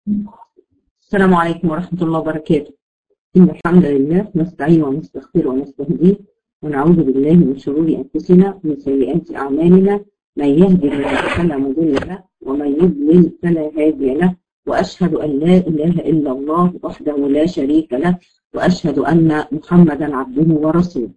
السلام عليكم ورحمة الله وبركاته إن الحمد لله نستعين ونستغفر ونستهديه ونعوذ بالله من شرور أنفسنا ومن سيئات أعمالنا من يهدي الله فلا مضل له ومن يضلل فلا هادي له وأشهد أن لا إله إلا الله وحده لا شريك له وأشهد أن محمدا عبده ورسوله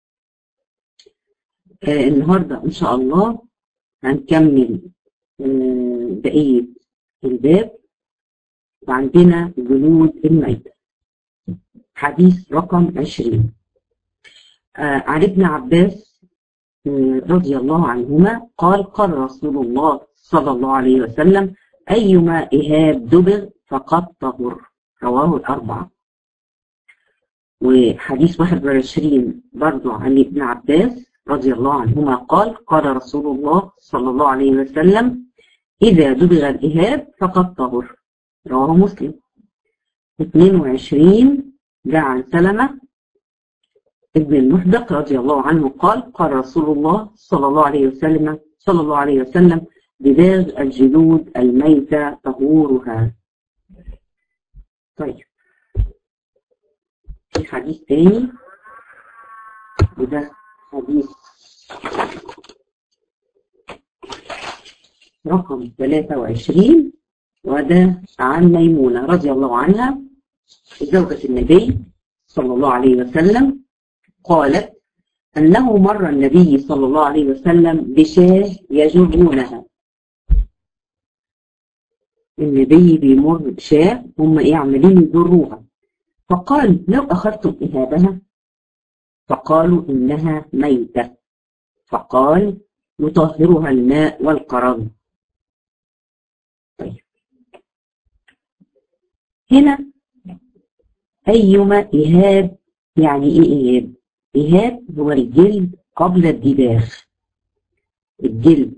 آه النهاردة إن شاء الله هنكمل آه بقية الباب وعندنا جلود الميتة حديث رقم 20 آه عن ابن عباس آه رضي الله عنهما قال قال رسول الله صلى الله عليه وسلم أيما إهاب دبغ فقد طهر رواه الأربعة وحديث 21 برضو عن ابن عباس رضي الله عنهما قال قال رسول الله صلى الله عليه وسلم إذا دبغ الإهاب فقد طهر رواه مسلم 22 ده عن سلمة ابن المحدق رضي الله عنه قال قال رسول الله صلى الله عليه وسلم صلى الله عليه وسلم دباغ الجلود الميتة طهورها طيب في حديث تاني وده حديث رقم 23 وده عن ميمونة رضي الله عنها زوجة النبي صلى الله عليه وسلم قالت أنه مر النبي صلى الله عليه وسلم بشاه يجرونها النبي بيمر بشاه هم ايه عمالين يجروها فقال لو أخذتم إهابها فقالوا إنها ميتة فقال يطهرها الماء والقرض طيب هنا أيما إهاب يعني إيه إهاب؟ إهاب هو الجلد قبل الدباغ الجلد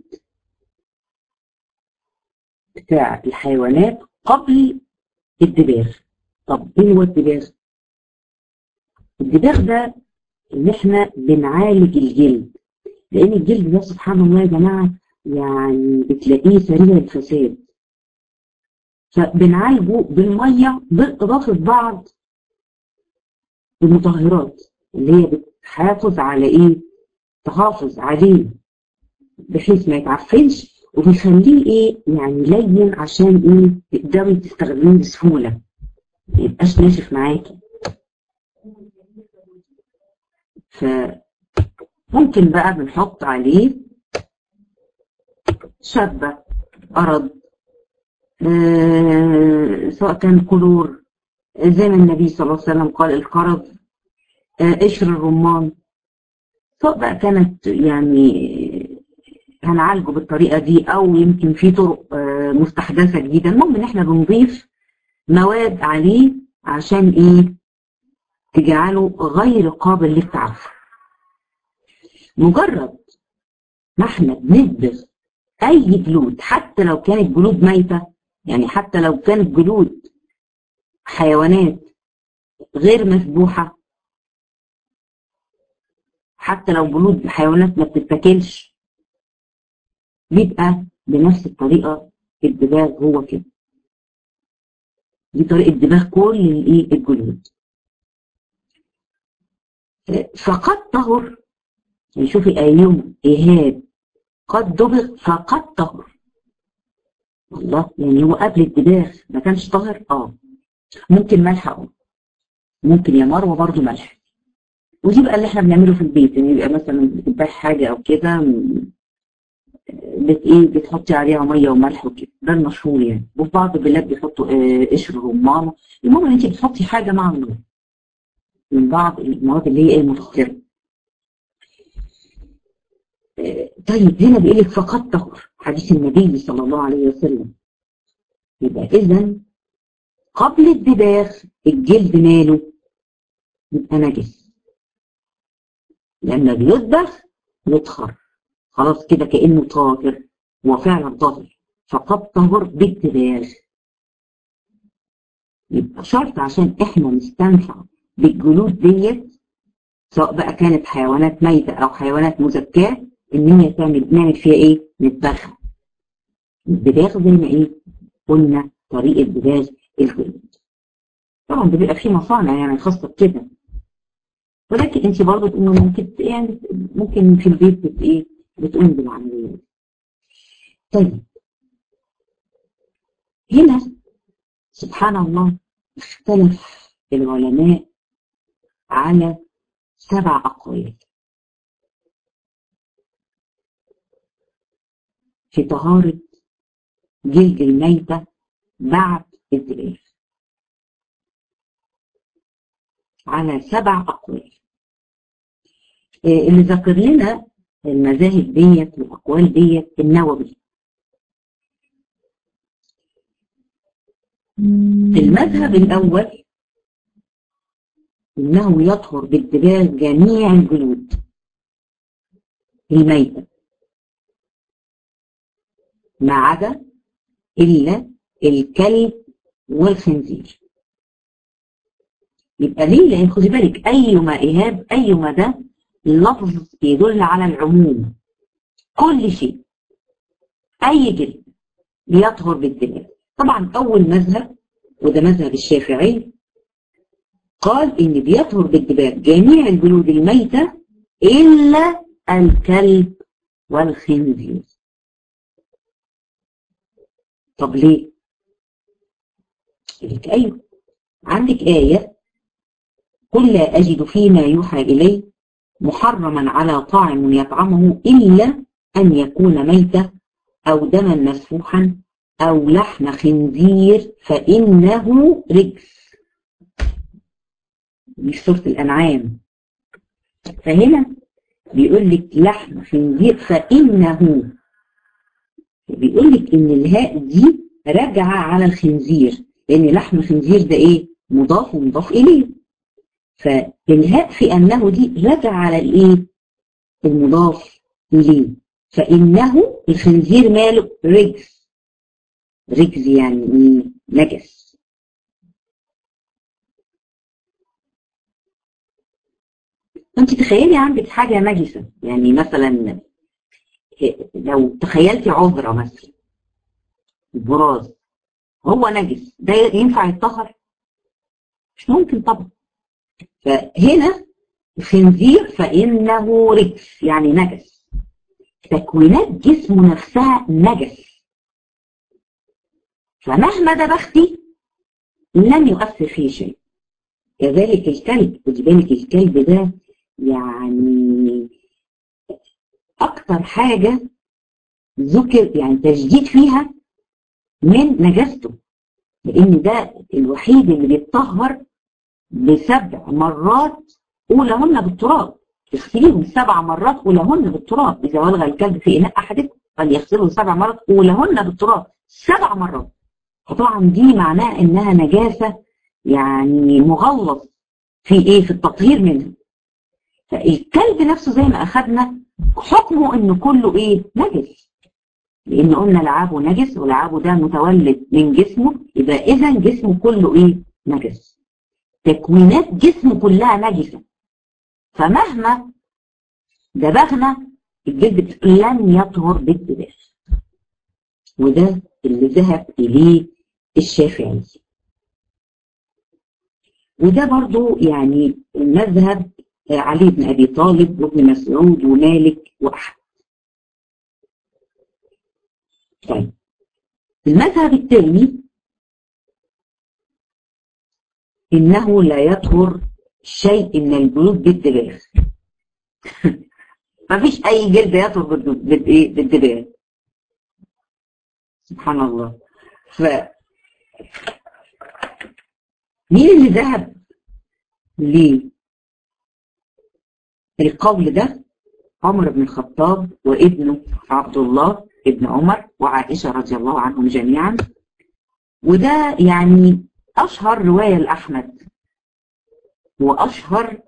بتاع الحيوانات قبل الدباغ طب ايه هو الدباغ؟ الدباغ ده ان احنا بنعالج الجلد لان الجلد ده سبحان الله يا جماعه يعني بتلاقيه سريع الفساد فبنعالجه بالميه باضافه بعض المطهرات اللي هي بتحافظ على ايه؟ تحافظ عليه بحيث ما يتعفنش وبيخليه ايه يعني لين عشان ايه تقدري تستخدميه بسهوله ما يبقاش ناشف معاكي فممكن بقى بنحط عليه شبة أرض آه سواء كان كلور زي ما النبي صلى الله عليه وسلم قال القرض آه قشر الرمان سواء بقى كانت يعني هنعالجه بالطريقة دي أو يمكن في طرق آه مستحدثة جديدة المهم إن إحنا بنضيف مواد عليه عشان إيه تجعله غير قابل للتعفن مجرد ما احنا بندبغ اي جلود حتى لو كانت جلود ميتة يعني حتى لو كانت جلود حيوانات غير مسبوحة حتى لو جلود حيوانات ما بتتاكلش بيبقى بنفس الطريقة الدباغ هو كده دي طريقة دباغ كل الايه الجلود فقد طهر يعني شوفي ايوم ايهاب قد دبغ فقد طهر الله يعني هو قبل الدباغ ما كانش طاهر اه ممكن ملح اه ممكن يا مروه برضه ملح ودي بقى اللي احنا بنعمله في البيت يعني يبقى مثلا بتذبحي حاجه او كده بت ايه بتحطي عليها ميه وملح وكده ده المشهور يعني وفي بعض البلاد بيحطوا آه قشر رمان المهم ان انت بتحطي حاجه مع النار من بعض المواد اللي هي المسكره طيب هنا بيقول لك فقد طهر حديث النبي صلى الله عليه وسلم يبقى اذا قبل الدباغ الجلد ماله يبقى نجس لما بيدبغ يطهر خلاص كده كانه طاهر هو فعلا طاهر فقد طهر بالدباغ يبقى شرط عشان احنا نستنفع بالجلود ديت سواء بقى كانت حيوانات ميتة أو حيوانات مزكاة إن هي تعمل نعمل فيها إيه؟ نتبخها. الدباغ زي ما إيه؟ قلنا طريقة دباغ الجلود طبعا ده بيبقى فيه مصانع يعني خاصة بكده ولكن انت برضه تقومي ممكن يعني ممكن في البيت بت ايه بتقومي بالعملية دي طيب هنا سبحان الله اختلف العلماء على سبع أقوال في طهارة جلد الميتة بعد الدباغ على سبع أقوال اللي ذكر لنا المذاهب ديت والأقوال ديت النووي المذهب الأول إنه يطهر بالدباغ جميع الجلود الميتة ما عدا إلا الكلب والخنزير يبقى ليه؟ لأن خدي بالك أيما إيهاب أيما ده اللفظ يدل على العموم كل شيء أي جلد بيطهر بالدباغ طبعا أول مذهب وده مذهب الشافعي قال إن بيطهر بالدباغ جميع الجلود الميتة إلا الكلب والخنزير طب ليه؟ لك أيوه عندك آية قل لا أجد فيما يوحى إلي محرما على طاعم يطعمه إلا أن يكون ميتة أو دما مسفوحا أو لحم خنزير فإنه رجس مش سورة الأنعام فهنا بيقول لك لحم خنزير فإنه بيقول لك إن الهاء دي راجعة على الخنزير لأن لحم الخنزير ده إيه؟ مضاف ومضاف إليه فالهاء في أنه دي راجعة على الإيه؟ المضاف إليه فإنه الخنزير ماله رجس رجز يعني إيه؟ نجس انت تخيلي عندك حاجة نجسة يعني مثلا لو تخيلتي عذرة مثلا البراز هو نجس ده ينفع يتطهر مش ممكن طبعا فهنا الخنزير فإنه رجس يعني نجس تكوينات جسمه نفسها نجس فمهما دبختي لن يؤثر فيه شيء كذلك الكلب خدي بالك الكلب ده يعني اكتر حاجه ذكر يعني تشديد فيها من نجاسته لان ده الوحيد اللي بيتطهر بسبع مرات اولهن بالتراب تغسليهم سبع مرات اولهن بالتراب اذا ولغ الكلب في اناء احدكم فليغسله سبع مرات اولهن بالتراب سبع مرات فطبعا دي معناها انها نجاسه يعني مغلظ في ايه في التطهير منها فالكلب نفسه زي ما اخذنا حكمه انه كله ايه نجس لان قلنا لعابه نجس ولعابه ده متولد من جسمه يبقى اذا جسمه كله ايه نجس تكوينات جسمه كلها نجسه فمهما دبغنا الجلد لن يطهر بالدباغ وده اللي ذهب اليه الشافعي وده برضو يعني المذهب علي بن ابي طالب وابن مسعود ومالك واحمد طيب المذهب الثاني انه لا يطهر شيء من الجلود بالدباغ مفيش اي جلد يطهر بالدباغ سبحان الله ف مين اللي ذهب ليه القول ده عمر بن الخطاب وابنه عبد الله ابن عمر وعائشة رضي الله عنهم جميعا وده يعني أشهر رواية لأحمد وأشهر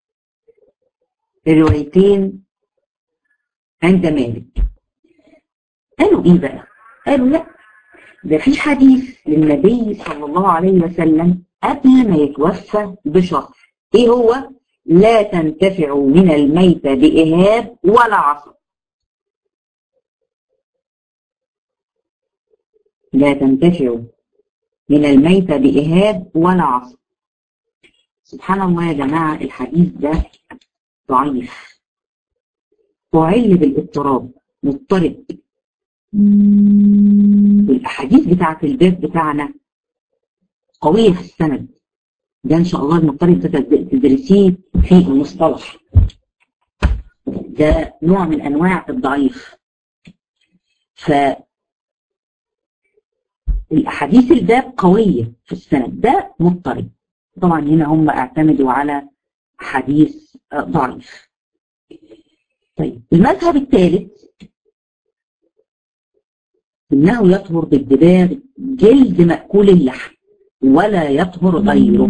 الروايتين عند مالك قالوا إيه بقى؟ قالوا لا ده في حديث للنبي صلى الله عليه وسلم قبل ما يتوفى بشهر إيه هو؟ لا تنتفعوا من الميت بإهاب ولا عصب لا تنتفعوا من الميتة بإهاب ولا عصب سبحان الله يا جماعة الحديث ده ضعيف وعل بالاضطراب مضطرب والأحاديث بتاعة الباب بتاعنا قوية في السند ده إن شاء الله المضطرب تدرسيه في المصطلح ده نوع من أنواع الضعيف ف الأحاديث الباب قوية في السند ده مضطرب طبعا هنا هم اعتمدوا على حديث ضعيف طيب المذهب الثالث انه يطهر بالدباغ جلد مأكول اللحم ولا يطهر غيره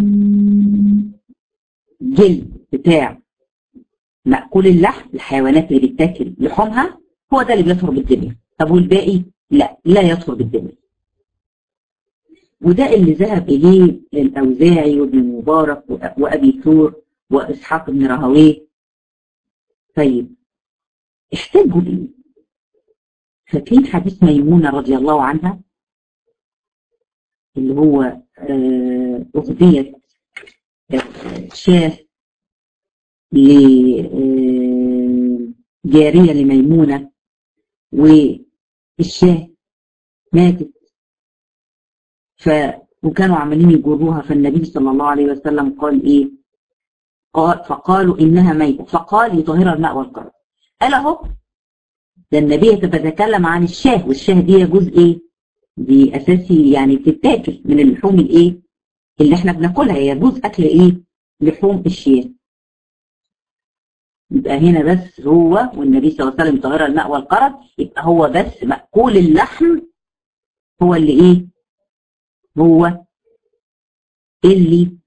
جلد بتاع مأكول اللحم الحيوانات اللي بتاكل لحومها هو ده اللي بيطهر بالدباغ طب والباقي لا لا يطهر بالدباغ وده اللي ذهب إليه الأوزاعي وابن المبارك وأبي ثور وإسحاق بن راهويه طيب احتجوا ليه؟ فاكرين حديث ميمونة رضي الله عنها اللي هو أغذية شاه لجارية لميمونة والشاه ماتت ف وكانوا عمالين يجروها فالنبي صلى الله عليه وسلم قال ايه قال فقالوا انها ميتة فقال يطهرها الماء والقرض قال اهو ده النبي بيتكلم عن الشاه والشاه دي جزء ايه دي اساسي يعني بتتاكل من اللحوم الايه اللي احنا بناكلها هي جزء اكل ايه لحوم الشياه يبقى هنا بس هو والنبي صلى الله عليه وسلم طهر الماء والقرض يبقى هو بس مأكول اللحم هو اللي ايه هو اللي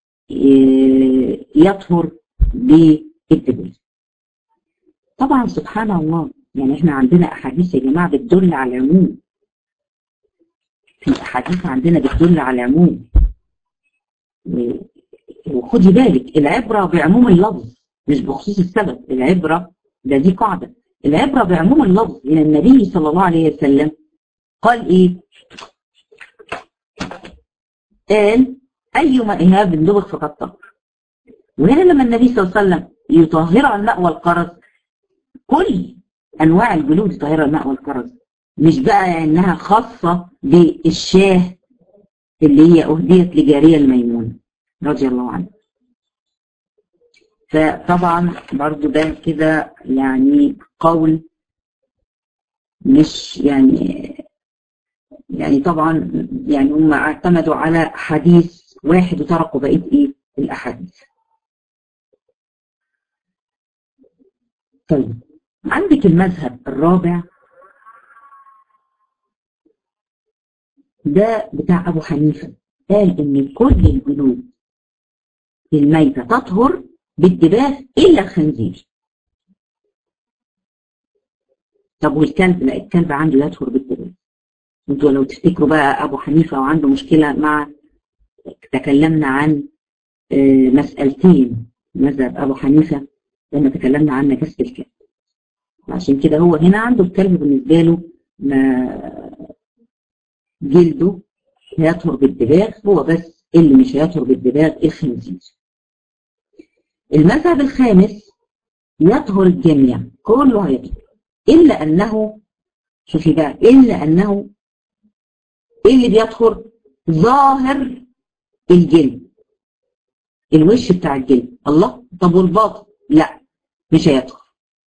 يطهر بالدبل طبعا سبحان الله يعني احنا عندنا احاديث يا جماعه بتدل على العموم في احاديث عندنا بتدل على العموم وخدي بالك العبره بعموم اللفظ مش بخصوص السبب العبره ده دي قاعده العبره بعموم اللفظ لان النبي صلى الله عليه وسلم قال ايه قال أيما إهاب دبغ فقد طهر وهنا لما النبي صلى الله عليه وسلم يطهر الماء والقرز كل أنواع الجلود يطهر الماء والقرز مش بقى إنها خاصة بالشاه اللي هي أهديت لجارية الميمونة رضي الله عنها فطبعا برضو ده كده يعني قول مش يعني يعني طبعا يعني هم اعتمدوا على حديث واحد وتركوا بقيه ايه الاحاديث طيب عندك المذهب الرابع ده بتاع ابو حنيفه قال ان كل الجلود الميتة تطهر بالدباغ الا الخنزير طب والكلب لا الكلب عنده يطهر بالدباغ انتوا لو تفتكروا بقى ابو حنيفه وعنده مشكله مع تكلمنا عن مسألتين مذهب ابو حنيفه لما تكلمنا عن نجاسه الكلب عشان كده هو هنا عنده الكلب بالنسبه له ما جلده هيطهر بالدباغ هو بس اللي مش هيطهر بالدباغ الخنزير المذهب الخامس يطهر الجميع كله هيطهر الا انه شوفي بقى الا انه ايه اللي بيطهر ظاهر الجلد الوش بتاع الجلد الله طب والباطن لا مش هيطهر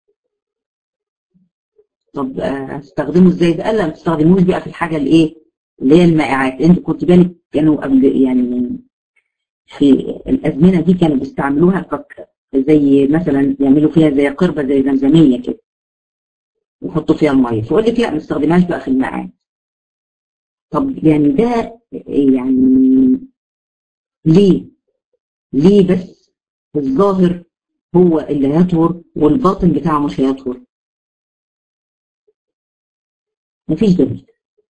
طب هتستخدمه ازاي ده قال لا ما تستخدموش بقى في الحاجه الايه اللي هي المائعات انت كنت بالك كانوا قبل يعني في الازمنه دي كانوا بيستعملوها زي مثلا يعملوا فيها زي قربه زي زمزميه كده ويحطوا فيها الميه فيقول لك لا ما تستخدمهاش بقى في المائعات طب يعني ده يعني ليه ليه بس الظاهر هو اللي هيطهر والباطن بتاعه مش هيطهر مفيش دليل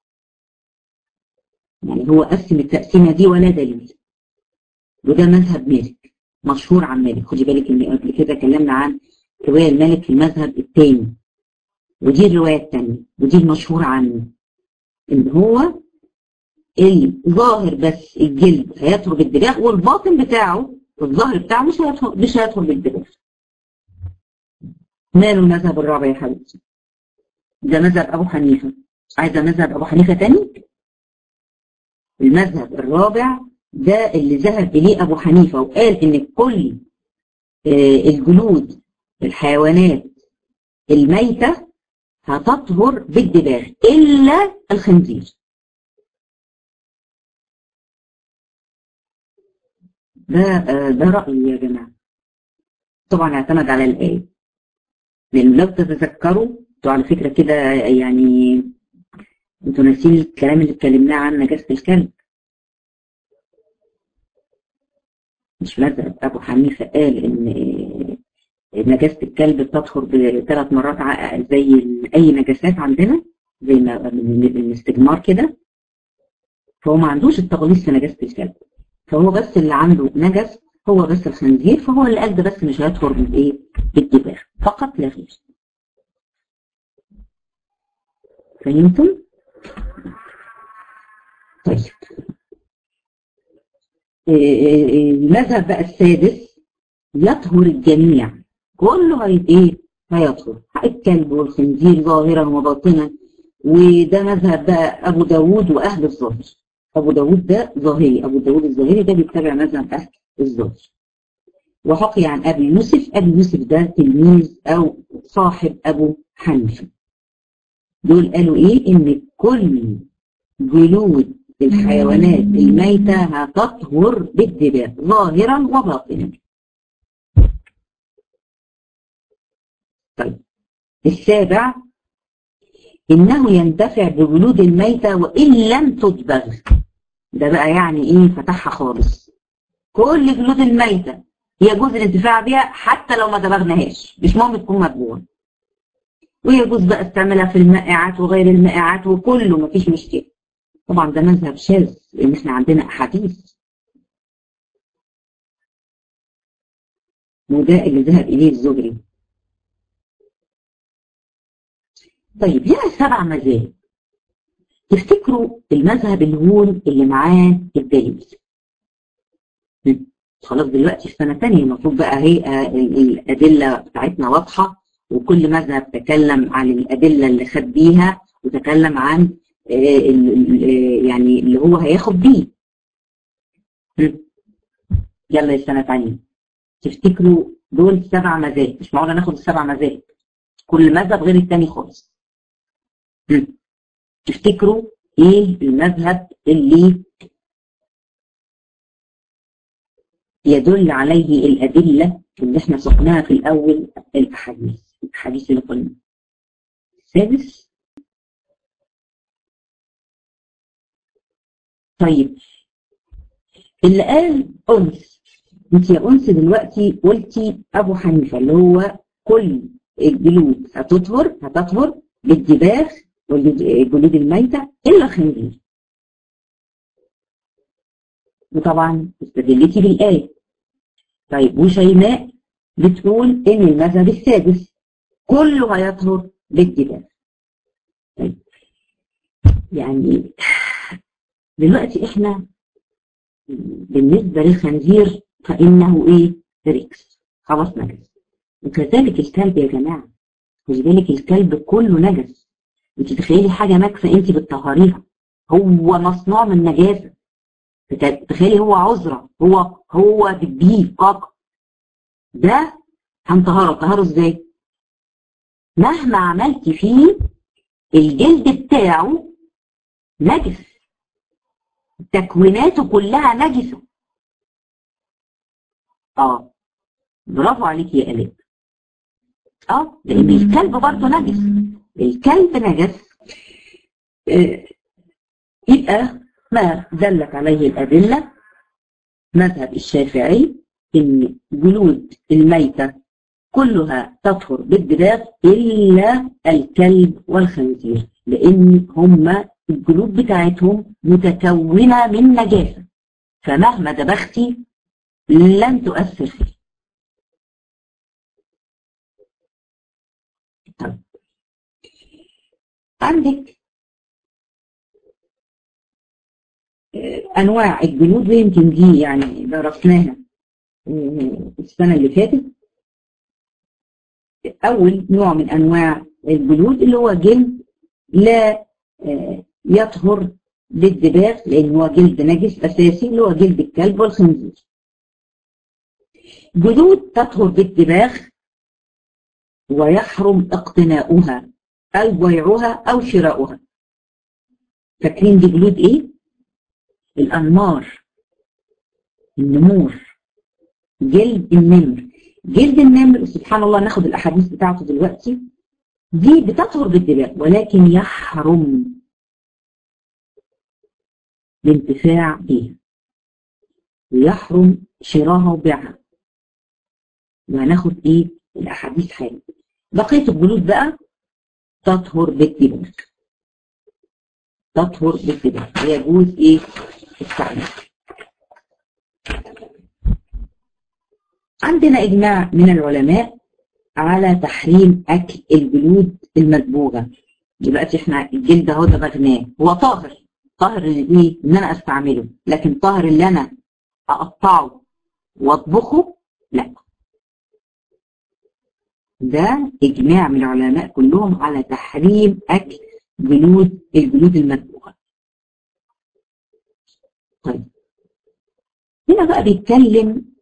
يعني هو قسم التقسيمه دي ولا دليل وده مذهب مالك مشهور عن مالك خدي بالك ان قبل كده اتكلمنا عن روايه المالك في المذهب الثاني ودي الروايه الثانيه ودي المشهوره عنه ان هو الظاهر بس الجلد هيدخل بالدماغ والباطن بتاعه الظاهر بتاعه مش هيدخل مش هيدخل بالدماغ ماله المذهب الرابع يا حبيبتي ده مذهب ابو حنيفه عايزه مذهب ابو حنيفه تاني المذهب الرابع ده اللي ذهب اليه ابو حنيفه وقال ان كل الجلود الحيوانات الميته هتطهر بالدباغ الا الخنزير ده ده رايي يا جماعه طبعا اعتمد على الايه لان لو تتذكروا انتوا على فكره كده يعني انتوا ناسيين الكلام اللي اتكلمناه عن نجاسه الكلب مش مذهب ابو حنيفه قال ان نجاسه الكلب بتطهر بثلاث مرات زي اي نجاسات عندنا زي ما الاستجمار كده فهو ما عندوش التغليظ في نجاسه الكلب فهو بس اللي عنده نجس هو بس الخنزير فهو اللي قال ده بس مش هيدخل بالايه بالدباغ فقط لا غير فهمتم طيب المذهب بقى السادس يطهر الجميع كله هي ايه هيطهر الكلب والخنزير ظاهرا وباطنا وده مذهب بقى ابو داود واهل الظاهر ابو داود ده ظاهري ابو داود الظاهري ده بيتبع مذهب اهل الظاهر وحكي عن ابي يوسف ابي يوسف ده تلميذ او صاحب ابو حنيفه دول قالوا ايه ان كل جلود الحيوانات الميتة هتطهر بالدباغ ظاهرا وباطنا طيب السابع انه ينتفع بجلود الميتة وان لم تدبغ ده بقى يعني ايه فتحها خالص كل جلود الميتة يجوز الانتفاع بها حتى لو ما دبغناهاش مش مهم تكون مدبوغه ويجوز بقى استعملها في المائعات وغير المائعات وكله مفيش مشكله طبعا ده مذهب شاذ لان احنا عندنا احاديث وده اللي ذهب اليه الزهري طيب هنا سبع مذاهب تفتكروا المذهب الهون اللي معاه الدليل خلاص دلوقتي في سنه ثانيه المفروض بقى هي الادله بتاعتنا واضحه وكل مذهب تكلم عن الادله اللي خد بيها وتكلم عن يعني اللي هو هياخد بيه يلا السنة تانية تفتكروا دول سبع مذاهب مش معقول ناخد السبع مذاهب كل مذهب غير التاني خالص تفتكروا ايه المذهب اللي يدل عليه الأدلة اللي احنا سقناها في الأول الأحاديث الأحاديث اللي قلنا السادس طيب اللي قال أنس انت يا أنس دلوقتي قلتي أبو حنيفة اللي هو كل الجلود هتطهر هتطهر بالدباغ والجلود الميتة إلا الخنزير وطبعا استدلتي بالآية طيب وشيماء بتقول إن المذهب السادس كله هيطهر بالدباغ طيب يعني دلوقتي احنا بالنسبة للخنزير فإنه إيه؟ ريكس خلاص نجس وكذلك الكلب يا جماعة خدي بالك الكلب كله نجس انت تخيلي حاجة نجسة انت بتطهريها هو مصنوع من نجاسة تخيلي هو عذرة هو هو دبيه قاق ده هنطهره طهره ازاي؟ مهما عملتي فيه الجلد بتاعه نجس تكويناته كلها نجسة اه برافو عليك يا آلاء اه لان الكلب برضه نجس الكلب نجس آه يبقى ما دلت عليه الأدلة مذهب الشافعي إن جلود الميتة كلها تطهر بالدباغ إلا الكلب والخنزير لأن هما الجلود بتاعتهم متكونة من نجاسة فمهما دبختي لن تؤثر فيه طيب عندك انواع الجلود ويمكن دي يعني درسناها السنه اللي فاتت اول نوع من انواع الجلود اللي هو جلد لا يطهر بالدباغ لان هو جلد نجس اساسي اللي هو جلد الكلب والخنزير جلود تطهر بالدباغ ويحرم اقتناؤها او بيعها او شراؤها فاكرين دي جلود ايه الانمار النمور جلد النمر جلد النمر سبحان الله ناخد الاحاديث بتاعته دلوقتي دي بتطهر بالدباغ ولكن يحرم الانتفاع بيها ويحرم شراها وبيعها وهناخد ايه الاحاديث حاجه بقيه الجلود بقى تطهر بالدباغ تطهر بالدباغ ويجوز ايه التعليم عندنا اجماع من العلماء على تحريم اكل الجلود المدبوغه دلوقتي احنا الجلد اهو دبغناه هو طاهر طاهر ايه ان انا استعمله لكن طاهر اللي انا اقطعه واطبخه لا ده اجماع من العلماء كلهم على تحريم اكل جلود الجلود المدبوغه طيب هنا بقى بيتكلم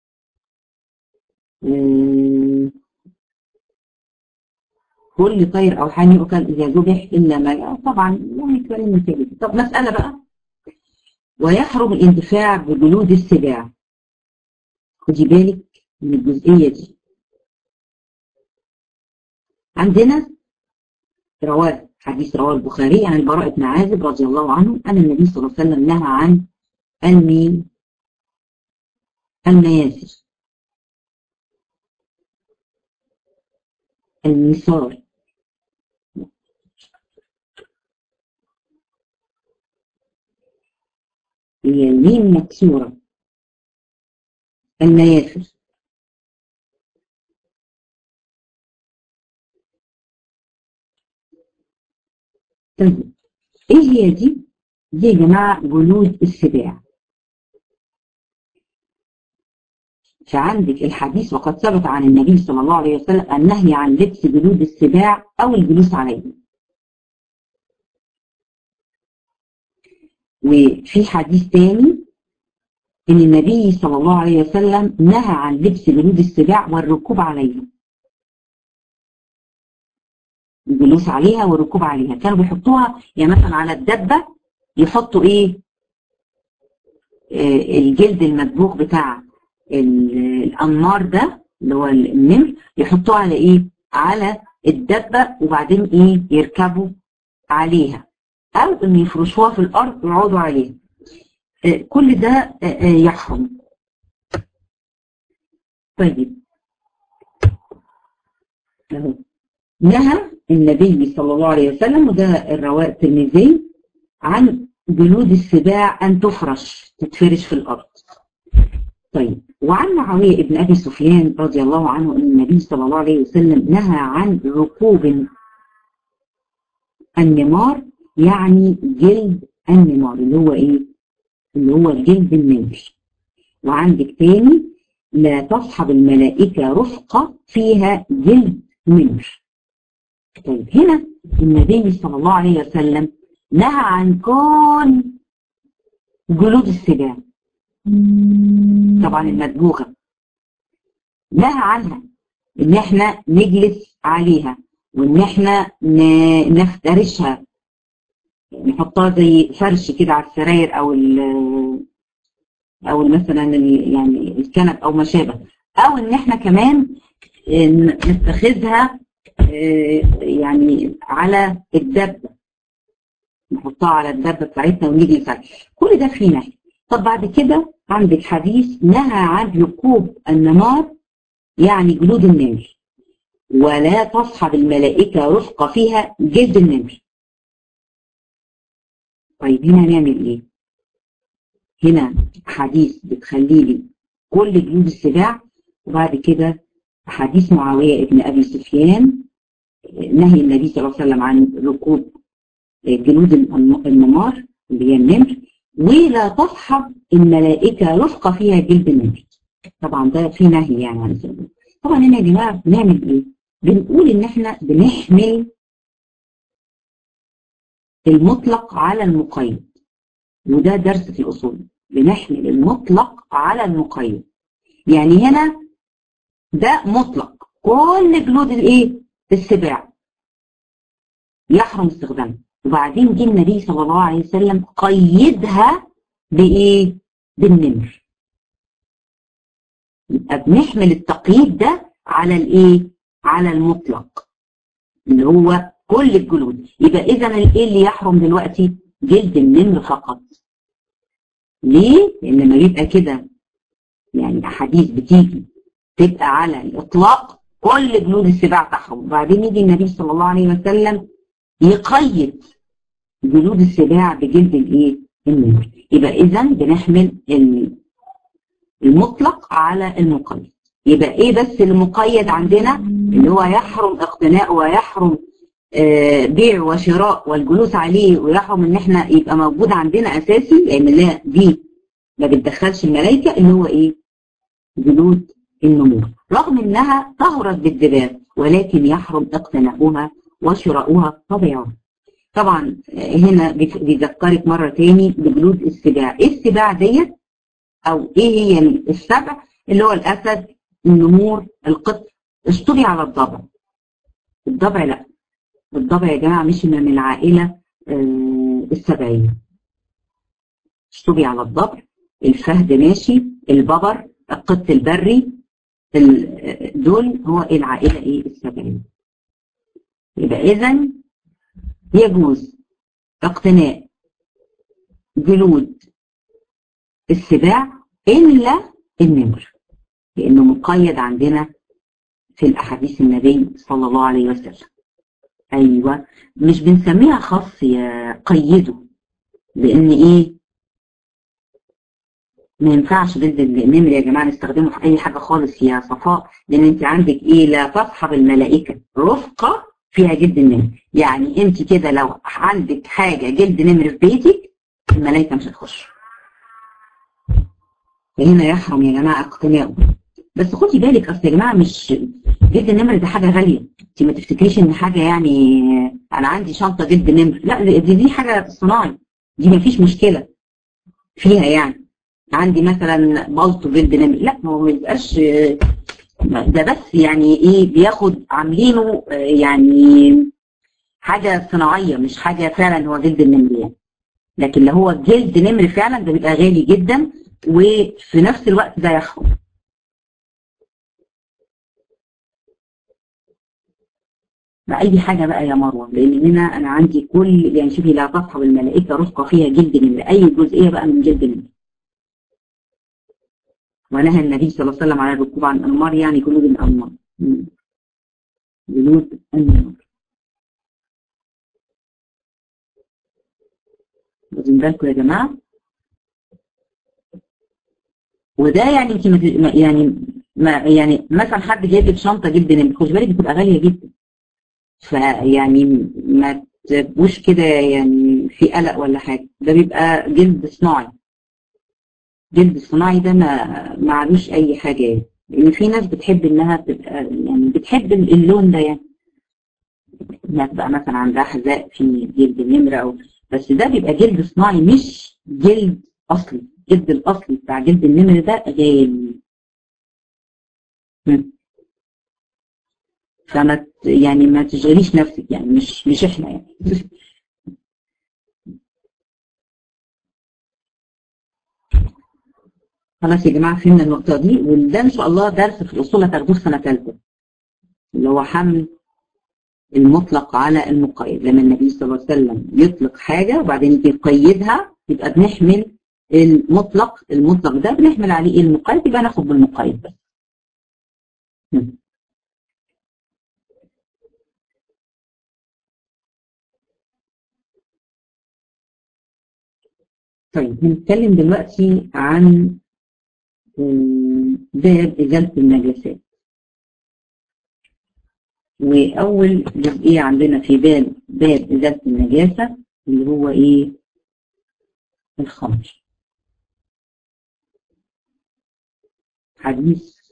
كل طير او حي يؤكل اذا ذبح الا ما طبعا يعني كلام كده طب مساله بقى ويحرم الانتفاع بجلود السباع خدي بالك من الجزئيه دي عندنا رواه حديث رواه البخاري عن البراء بن عازب رضي الله عنه ان النبي صلى الله عليه وسلم نهى عن المي المياسر المثار هي الميم مكسورة المياسر طيب ايه هي دي؟ دي يا جماعة جلود السباع فعندك الحديث وقد ثبت عن النبي صلى الله عليه وسلم النهي عن لبس جلود السباع او الجلوس عليه وفي حديث تاني ان النبي صلى الله عليه وسلم نهى عن لبس جلود السباع والركوب عليها الجلوس عليها والركوب عليها كانوا بيحطوها يعني مثلا على الدبه يحطوا ايه آه الجلد المدبوغ بتاع الانمار ده اللي هو النمر يحطوه على ايه على الدبه وبعدين ايه يركبوا عليها او ان يفرشوها في الارض ويقعدوا عليها آه كل ده آه يحرم طيب اهو نهى النبي صلى الله عليه وسلم وده الرواء الترمذي عن جلود السباع ان تفرش تتفرش في الارض طيب وعن معاوية ابن أبي سفيان رضي الله عنه أن النبي صلى الله عليه وسلم نهى عن ركوب النمار يعني جلد النمار اللي هو إيه؟ اللي هو الجلد النمر وعندك تاني لا تصحب الملائكة رفقة فيها جلد نمر طيب هنا النبي صلى الله عليه وسلم نهى عن كل جلود السباع طبعا المدبوغة نهى عنها ان احنا نجلس عليها وان احنا نفترشها نحطها زي فرش كده على السراير او ال او مثلا يعني الكنب او ما شابه او ان احنا كمان نتخذها يعني على الدبه نحطها على الدبه بتاعتنا ونجلس عليها كل ده فيه نهي طب بعد كده عندك حديث نهى عن ركوب النمار يعني جلود النمر ولا تصحب الملائكة رفقة فيها جلد النمر طيب هنا هنعمل ايه هنا حديث بتخلي لي كل جلود السباع وبعد كده حديث معاوية ابن أبي سفيان نهي النبي صلى الله عليه وسلم عن ركوب جلود النمار اللي هي النمر ولا تصحب الملائكة رفقة فيها جلد النبي طبعا ده في نهي يعني عن الزنا طبعا هنا يا جماعة بنعمل ايه؟ بنقول ان احنا بنحمل المطلق على المقيد وده درس في الأصول بنحمل المطلق على المقيد يعني هنا ده مطلق كل جلود الايه السباع يحرم استخدامها وبعدين جه النبي صلى الله عليه وسلم قيدها بايه بالنمر يبقى بنحمل التقييد ده على الايه على المطلق اللي هو كل الجلود يبقى اذا ايه اللي يحرم دلوقتي جلد النمر فقط ليه لان لما بيبقى كده يعني احاديث بتيجي تبقى على الاطلاق كل جلود السباع تحرم وبعدين يجي النبي صلى الله عليه وسلم يقيد جلود السباع بجلد الايه النمر يبقى اذا بنحمل المطلق على المقيد يبقى ايه بس المقيد عندنا اللي هو يحرم اقتناء ويحرم آه بيع وشراء والجلوس عليه ويحرم ان احنا يبقى موجود عندنا اساسي لان لا دي ما بتدخلش الملائكه اللي هو ايه جلود النمور رغم انها طهرت بالدباغ ولكن يحرم اقتناؤها وشراؤها طبيعا طبعا هنا بيذكرك مرة تاني بجلود السباع ايه السباع ديت او ايه هي السبع اللي هو الاسد النمور القط اشتري على الضبع الضبع لا الضبع يا جماعة مش من العائلة السبعية اشتري على الضبع الفهد ماشي الببر القط البري دول هو العائلة ايه السبعية يبقى اذا يجوز اقتناء جلود السباع إلا النمر لأنه مقيد عندنا في الأحاديث النبي صلى الله عليه وسلم أيوة مش بنسميها خاص يا قيده لأن إيه ما ينفعش جلد النمر يا جماعة نستخدمه في أي حاجة خالص يا صفاء لأن أنت عندك إيه لا تصحب الملائكة رفقة فيها جلد النمر يعني انت كده لو عندك حاجه جلد نمر في بيتك الملائكه مش هتخش فهنا يحرم يا جماعه اقتناؤه بس خدي بالك اصل يا جماعه مش جلد النمر ده حاجه غاليه انت ما تفتكريش ان حاجه يعني انا عندي شنطه جلد نمر لا دي, دي حاجه صناعي دي ما فيش مشكله فيها يعني عندي مثلا بلطو جلد نمر لا هو ما يبقاش ده بس يعني ايه بياخد عاملينه يعني حاجة صناعية مش حاجة فعلا هو جلد النمر يعني لكن لو هو جلد نمر فعلا ده بيبقى غالي جدا وفي نفس الوقت ده يحرم بأي حاجة بقى يا مروة لأن هنا أنا عندي كل يعني شوفي لا تصحب الملائكة رفقة فيها جلد نمر أي جزئية بقى من جلد النمر ونهى النبي صلى الله عليه وسلم على الركوب عن الأنمار يعني جلود الأنمار جلود النمر واخدين بالكم يا جماعة وده يعني انت يعني ما يعني مثلا حد جايب لك شنطه جلد نمر خدي بالك بتبقى غاليه جدا فيعني ما تبقوش كده يعني في قلق ولا حاجه ده بيبقى جلد صناعي جلد الصناعي ده ما معلوش اي حاجه يعني لان في ناس بتحب انها تبقى يعني بتحب اللون ده يعني انها تبقى مثلا عندها حذاء في جلد النمر او بس ده بيبقى جلد صناعي مش جلد اصلي الجلد الاصلي بتاع جلد النمر ده غالي فما يعني ما تشغليش نفسك يعني مش مش احنا يعني خلاص يا جماعه فهمنا النقطه دي وده ان شاء الله درس في الاصول هتاخدوه في سنه ثالثه اللي هو حمل المطلق على المقيد لما النبي صلى الله عليه وسلم يطلق حاجه وبعدين يجي يقيدها يبقى بنحمل المطلق المطلق ده بنحمل عليه المقيد يبقى ناخد بالمقيد بس طيب هنتكلم دلوقتي عن باب إزالة النجاسات وأول جزئية عندنا في باب باب إزالة النجاسة اللي هو إيه الخمر حديث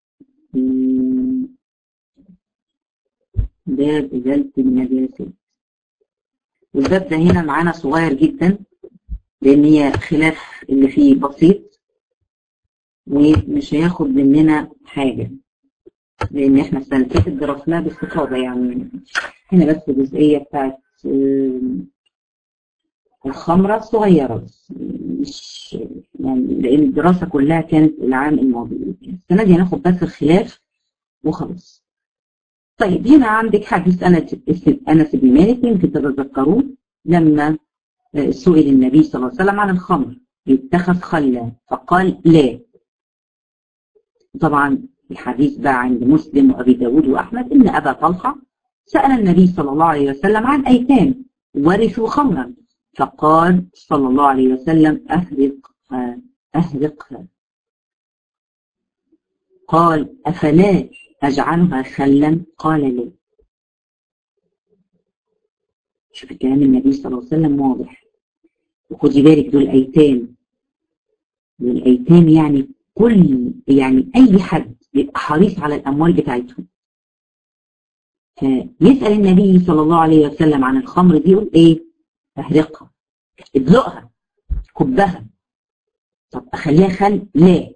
باب إزالة النجاسات والباب ده هنا معانا صغير جدا لأن هي خلاف اللي فيه بسيط ومش هياخد مننا حاجة لأن احنا السنة اللي فاتت درسناه باستفاضة يعني هنا بس الجزئية بتاعت الخمرة الصغيرة بس مش يعني لأن الدراسة كلها كانت العام الماضي السنة دي هناخد بس الخلاف وخلاص طيب هنا عندك حديث أنس بن مالك يمكن تتذكروه لما سئل النبي صلى الله عليه وسلم عن الخمر يتخذ خلا فقال لا طبعا الحديث بقى عند مسلم وأبي داود وأحمد إن أبا طلحة سأل النبي صلى الله عليه وسلم عن أيتام ورثوا خمرا فقال صلى الله عليه وسلم أهرقها أهرقها قال أفلا أجعلها خلا قال لا شوف كلام النبي صلى الله عليه وسلم واضح وخدي بالك دول أيتام دول أيتام يعني كل يعني أي حد بيبقى حريص على الأموال بتاعتهم فيسأل النبي صلى الله عليه وسلم عن الخمر دي يقول إيه احرقها ادلقها كبها طب اخليها خل لا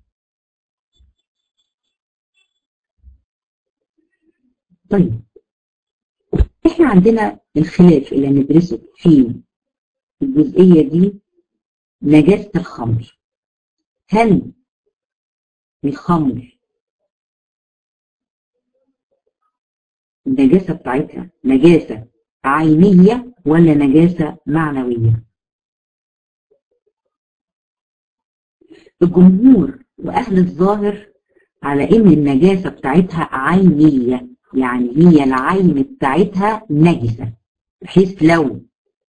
طيب احنا عندنا الخلاف اللي هندرسه في الجزئية دي نجاسة الخمر هل الخمر النجاسة بتاعتها نجاسة عينية ولا نجاسة معنوية الجمهور وأهل الظاهر على إن النجاسة بتاعتها عينية يعني هي العين بتاعتها نجسة بحيث لو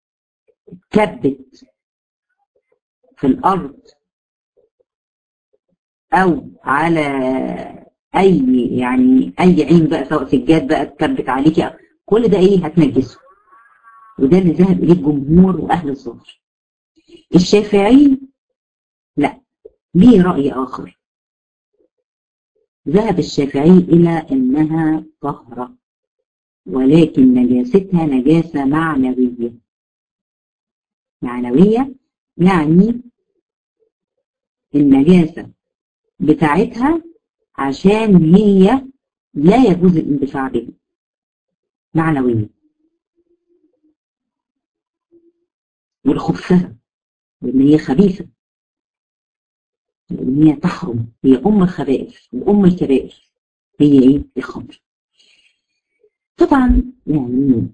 اتكبت في الأرض أو على أي يعني أي عين بقى سواء سجاد بقى اتكبت عليكي كل ده إيه هتنجسه وده اللي ذهب إليه الجمهور وأهل الظاهر الشافعي لا ليه رأي آخر ذهب الشافعي إلى أنها طهرة ولكن نجاستها نجاسة معنوية معنوية يعني النجاسة بتاعتها عشان هي لا يجوز الاندفاع بها معنوية والخبثها لأن هي خبيثة لأن هي تحرم هي أم الخبائث وأم الكبائر هي إيه؟ الخمر طبعا يعني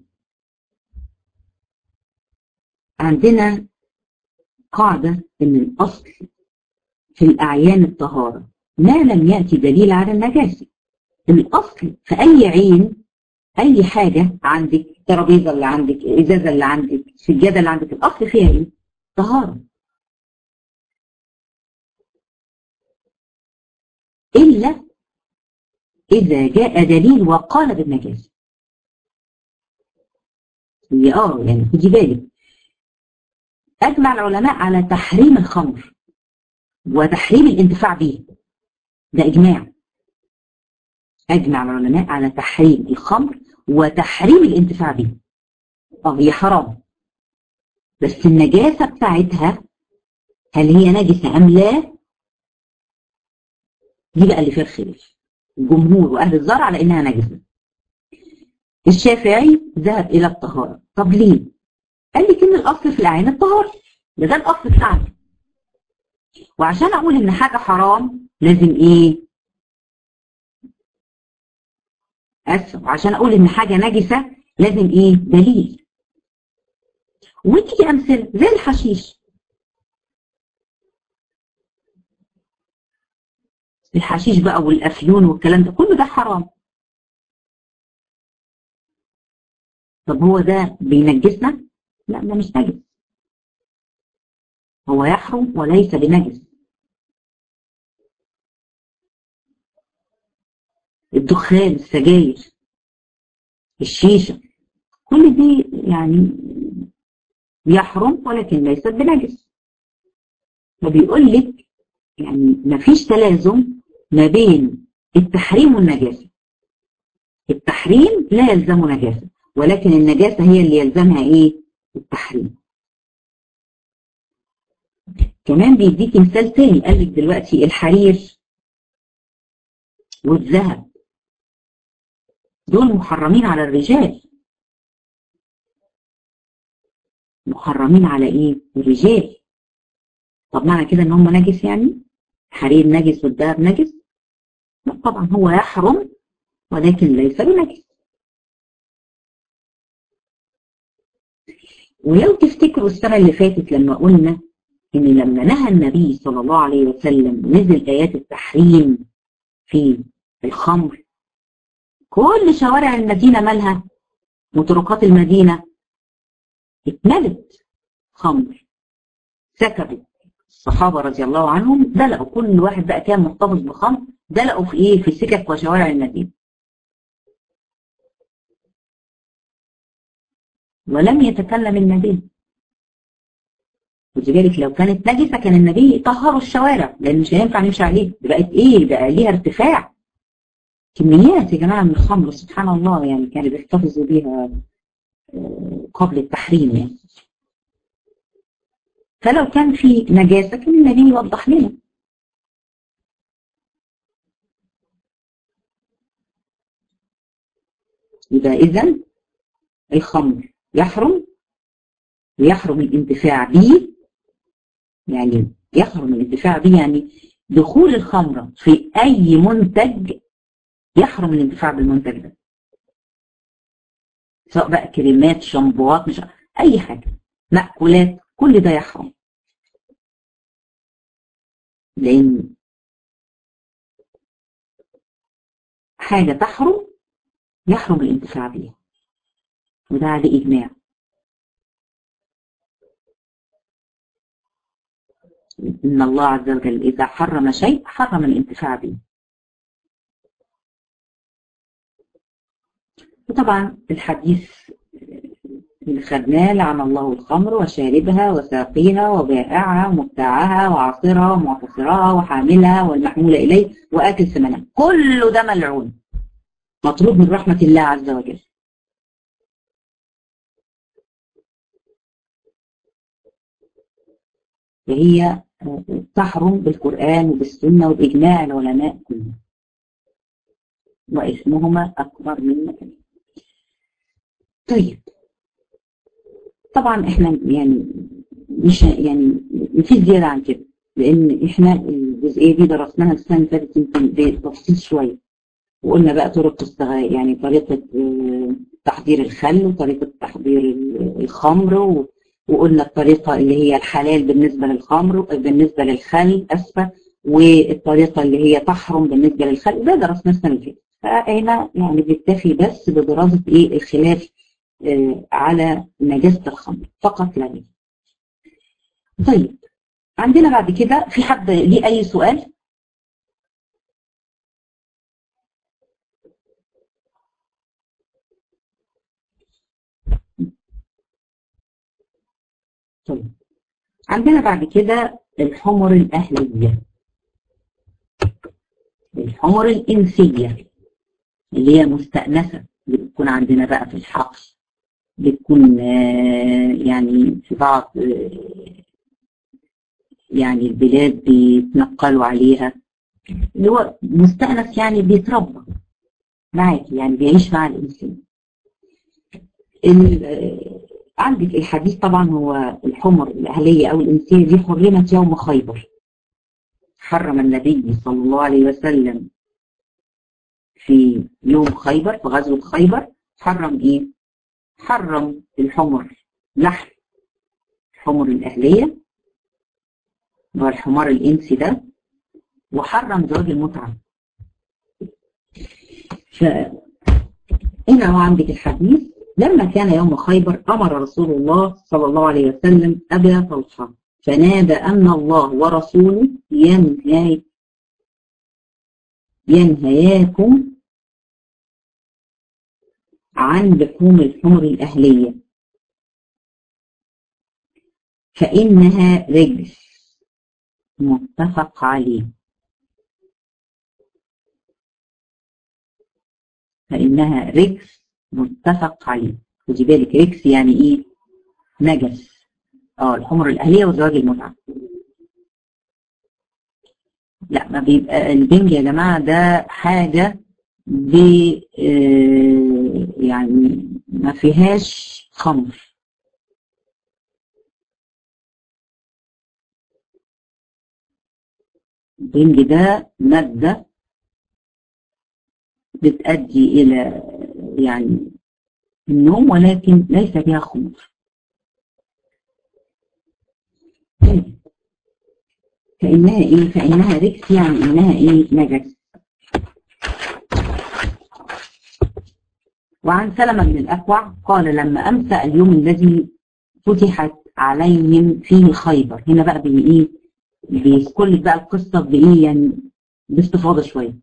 عندنا قاعدة إن الأصل في الأعيان الطهارة ما لم يأتي دليل على النجاسة الأصل في أي عين أي حاجة عندك الترابيزة اللي عندك الإزازة اللي عندك السجادة اللي عندك الأصل فيها إيه؟ طهارة إلا إذا جاء دليل وقال بالنجاسة هي اه يعني خدي بالك أجمع العلماء على تحريم الخمر وتحريم الانتفاع به ده إجماع أجمع العلماء على تحريم الخمر وتحريم الانتفاع به اه هي حرام بس النجاسة بتاعتها هل هي نجسة أم لا دي بقى اللي فيها الخلاف الجمهور وأهل الزرع على إنها نجسة الشافعي ذهب إلى الطهارة طب ليه؟ قال لك إن الأصل في العين الطهارة ده ده الأصل بتاعنا وعشان أقول إن حاجة حرام لازم إيه؟ أسف وعشان أقول إن حاجة نجسة لازم إيه؟ دليل وتيجي أمثلة زي الحشيش الحشيش بقى والأفيون والكلام ده كله ده حرام طب هو ده بينجسنا؟ لا ده مش نجس هو يحرم وليس بنجس الدخان السجاير الشيشة كل دي يعني يحرم ولكن ليست بنجس فبيقول لك يعني مفيش تلازم ما بين التحريم والنجاسة التحريم لا يلزم نجاسة ولكن النجاسة هي اللي يلزمها ايه التحريم كمان بيديك مثال تاني قال لك دلوقتي الحرير والذهب دول محرمين على الرجال محرمين على ايه الرجال طب معنى كده ان هم نجس يعني حرير نجس والذهب نجس لا طبعا هو يحرم ولكن ليس بنجس ولو تفتكروا السنة اللي فاتت لما قلنا ان لما نهى النبي صلى الله عليه وسلم نزل ايات التحريم في الخمر كل شوارع المدينة مالها وطرقات المدينة اتملت خمر سكبت الصحابة رضي الله عنهم دلقوا كل واحد بقى كان محتفظ بخمر دلقوا في ايه في سكك وشوارع المدينة ولم يتكلم النبي ولذلك لو كانت نجسة كان النبي طهروا الشوارع لأن مش هينفع نمشي عليه بقت إيه بقى ليها ارتفاع كميات يا جماعة من الخمر سبحان الله يعني كانوا بيحتفظوا بيها قبل التحريم يعني فلو كان في نجاسة كان النبي يوضح لنا يبقى إذا الخمر يحرم ويحرم الانتفاع به يعني يحرم الانتفاع به يعني دخول الخمرة في أي منتج يحرم الانتفاع بالمنتج ده سواء بقى كريمات شامبوات مش أي حاجة مأكولات كل ده يحرم لأن حاجة تحرم يحرم الانتفاع بيها وده عليه إجماع إن الله عز وجل إذا حرم شيء حرم الانتفاع به وطبعا الحديث اللي خدناه لعن الله الخمر وشاربها وساقيها وبائعها ومبتاعها وعاصرها ومعتصرها وحاملها والمحمول إليه وآكل ثمنها كل ده ملعون مطلوب من رحمة الله عز وجل وهي تحرم بالقرآن وبالسنة وبإجماع العلماء كلهم واسمهما أكبر من مكان طيب طبعا احنا يعني مش يعني مفيش زيادة عن كده لأن احنا الجزئية دي درسناها السنة اللي فاتت يمكن بتفصيل شوية وقلنا بقى طرق استغاثة يعني طريقة تحضير الخل وطريقة تحضير الخمر وقلنا الطريقة اللي هي الحلال بالنسبة للخمر بالنسبة للخل أسفة والطريقة اللي هي تحرم بالنسبة للخل ده درسنا السنة اللي فاتت فهنا يعني بنكتفي بس بدراسة ايه الخلاف آه على نجاسة الخمر فقط لا غير. طيب عندنا بعد كده في حد ليه أي سؤال؟ طيب عندنا بعد كده الحمر الأهلية الحمر الإنسية اللي هي مستأنسة اللي بتكون عندنا بقى في الحقل بتكون يعني في بعض يعني البلاد بيتنقلوا عليها اللي هو مستأنس يعني بيتربى معاك يعني بيعيش مع الإنسان عندك الحديث طبعا هو الحمر الأهلية أو الإنسية دي حرمت يوم خيبر حرم النبي صلى الله عليه وسلم في يوم خيبر في غزوة خيبر حرم إيه؟ حرم الحمر لحم الحمر الأهلية هو الحمار الإنسي ده وحرم زواج المتعة هنا هو عندك الحديث لما كان يوم خيبر أمر رسول الله صلى الله عليه وسلم أبا طلحة فنادى أن الله ورسوله ينهي ينهياكم عن لحوم الحمر الأهلية فإنها رجس متفق عليه فإنها رجس متفق عليه خدي بالك رجس يعني إيه نجس اه الحمر الأهلية وزواج المتعة لا ما بيبقى البنج يا جماعة ده حاجة ب يعني ما فيهاش خمر البنج ده مادة بتؤدي إلى يعني النوم ولكن ليس فيها خمر فإنها إيه؟ فإنها ركس يعني إنها إيه؟ نجس وعن سلمة بن الأكوع قال لما أمسى اليوم الذي فتحت عليهم فيه خيبر هنا بقى بي إيه؟ بيذكر لك بقى القصة بإيه يعني باستفاضة شوية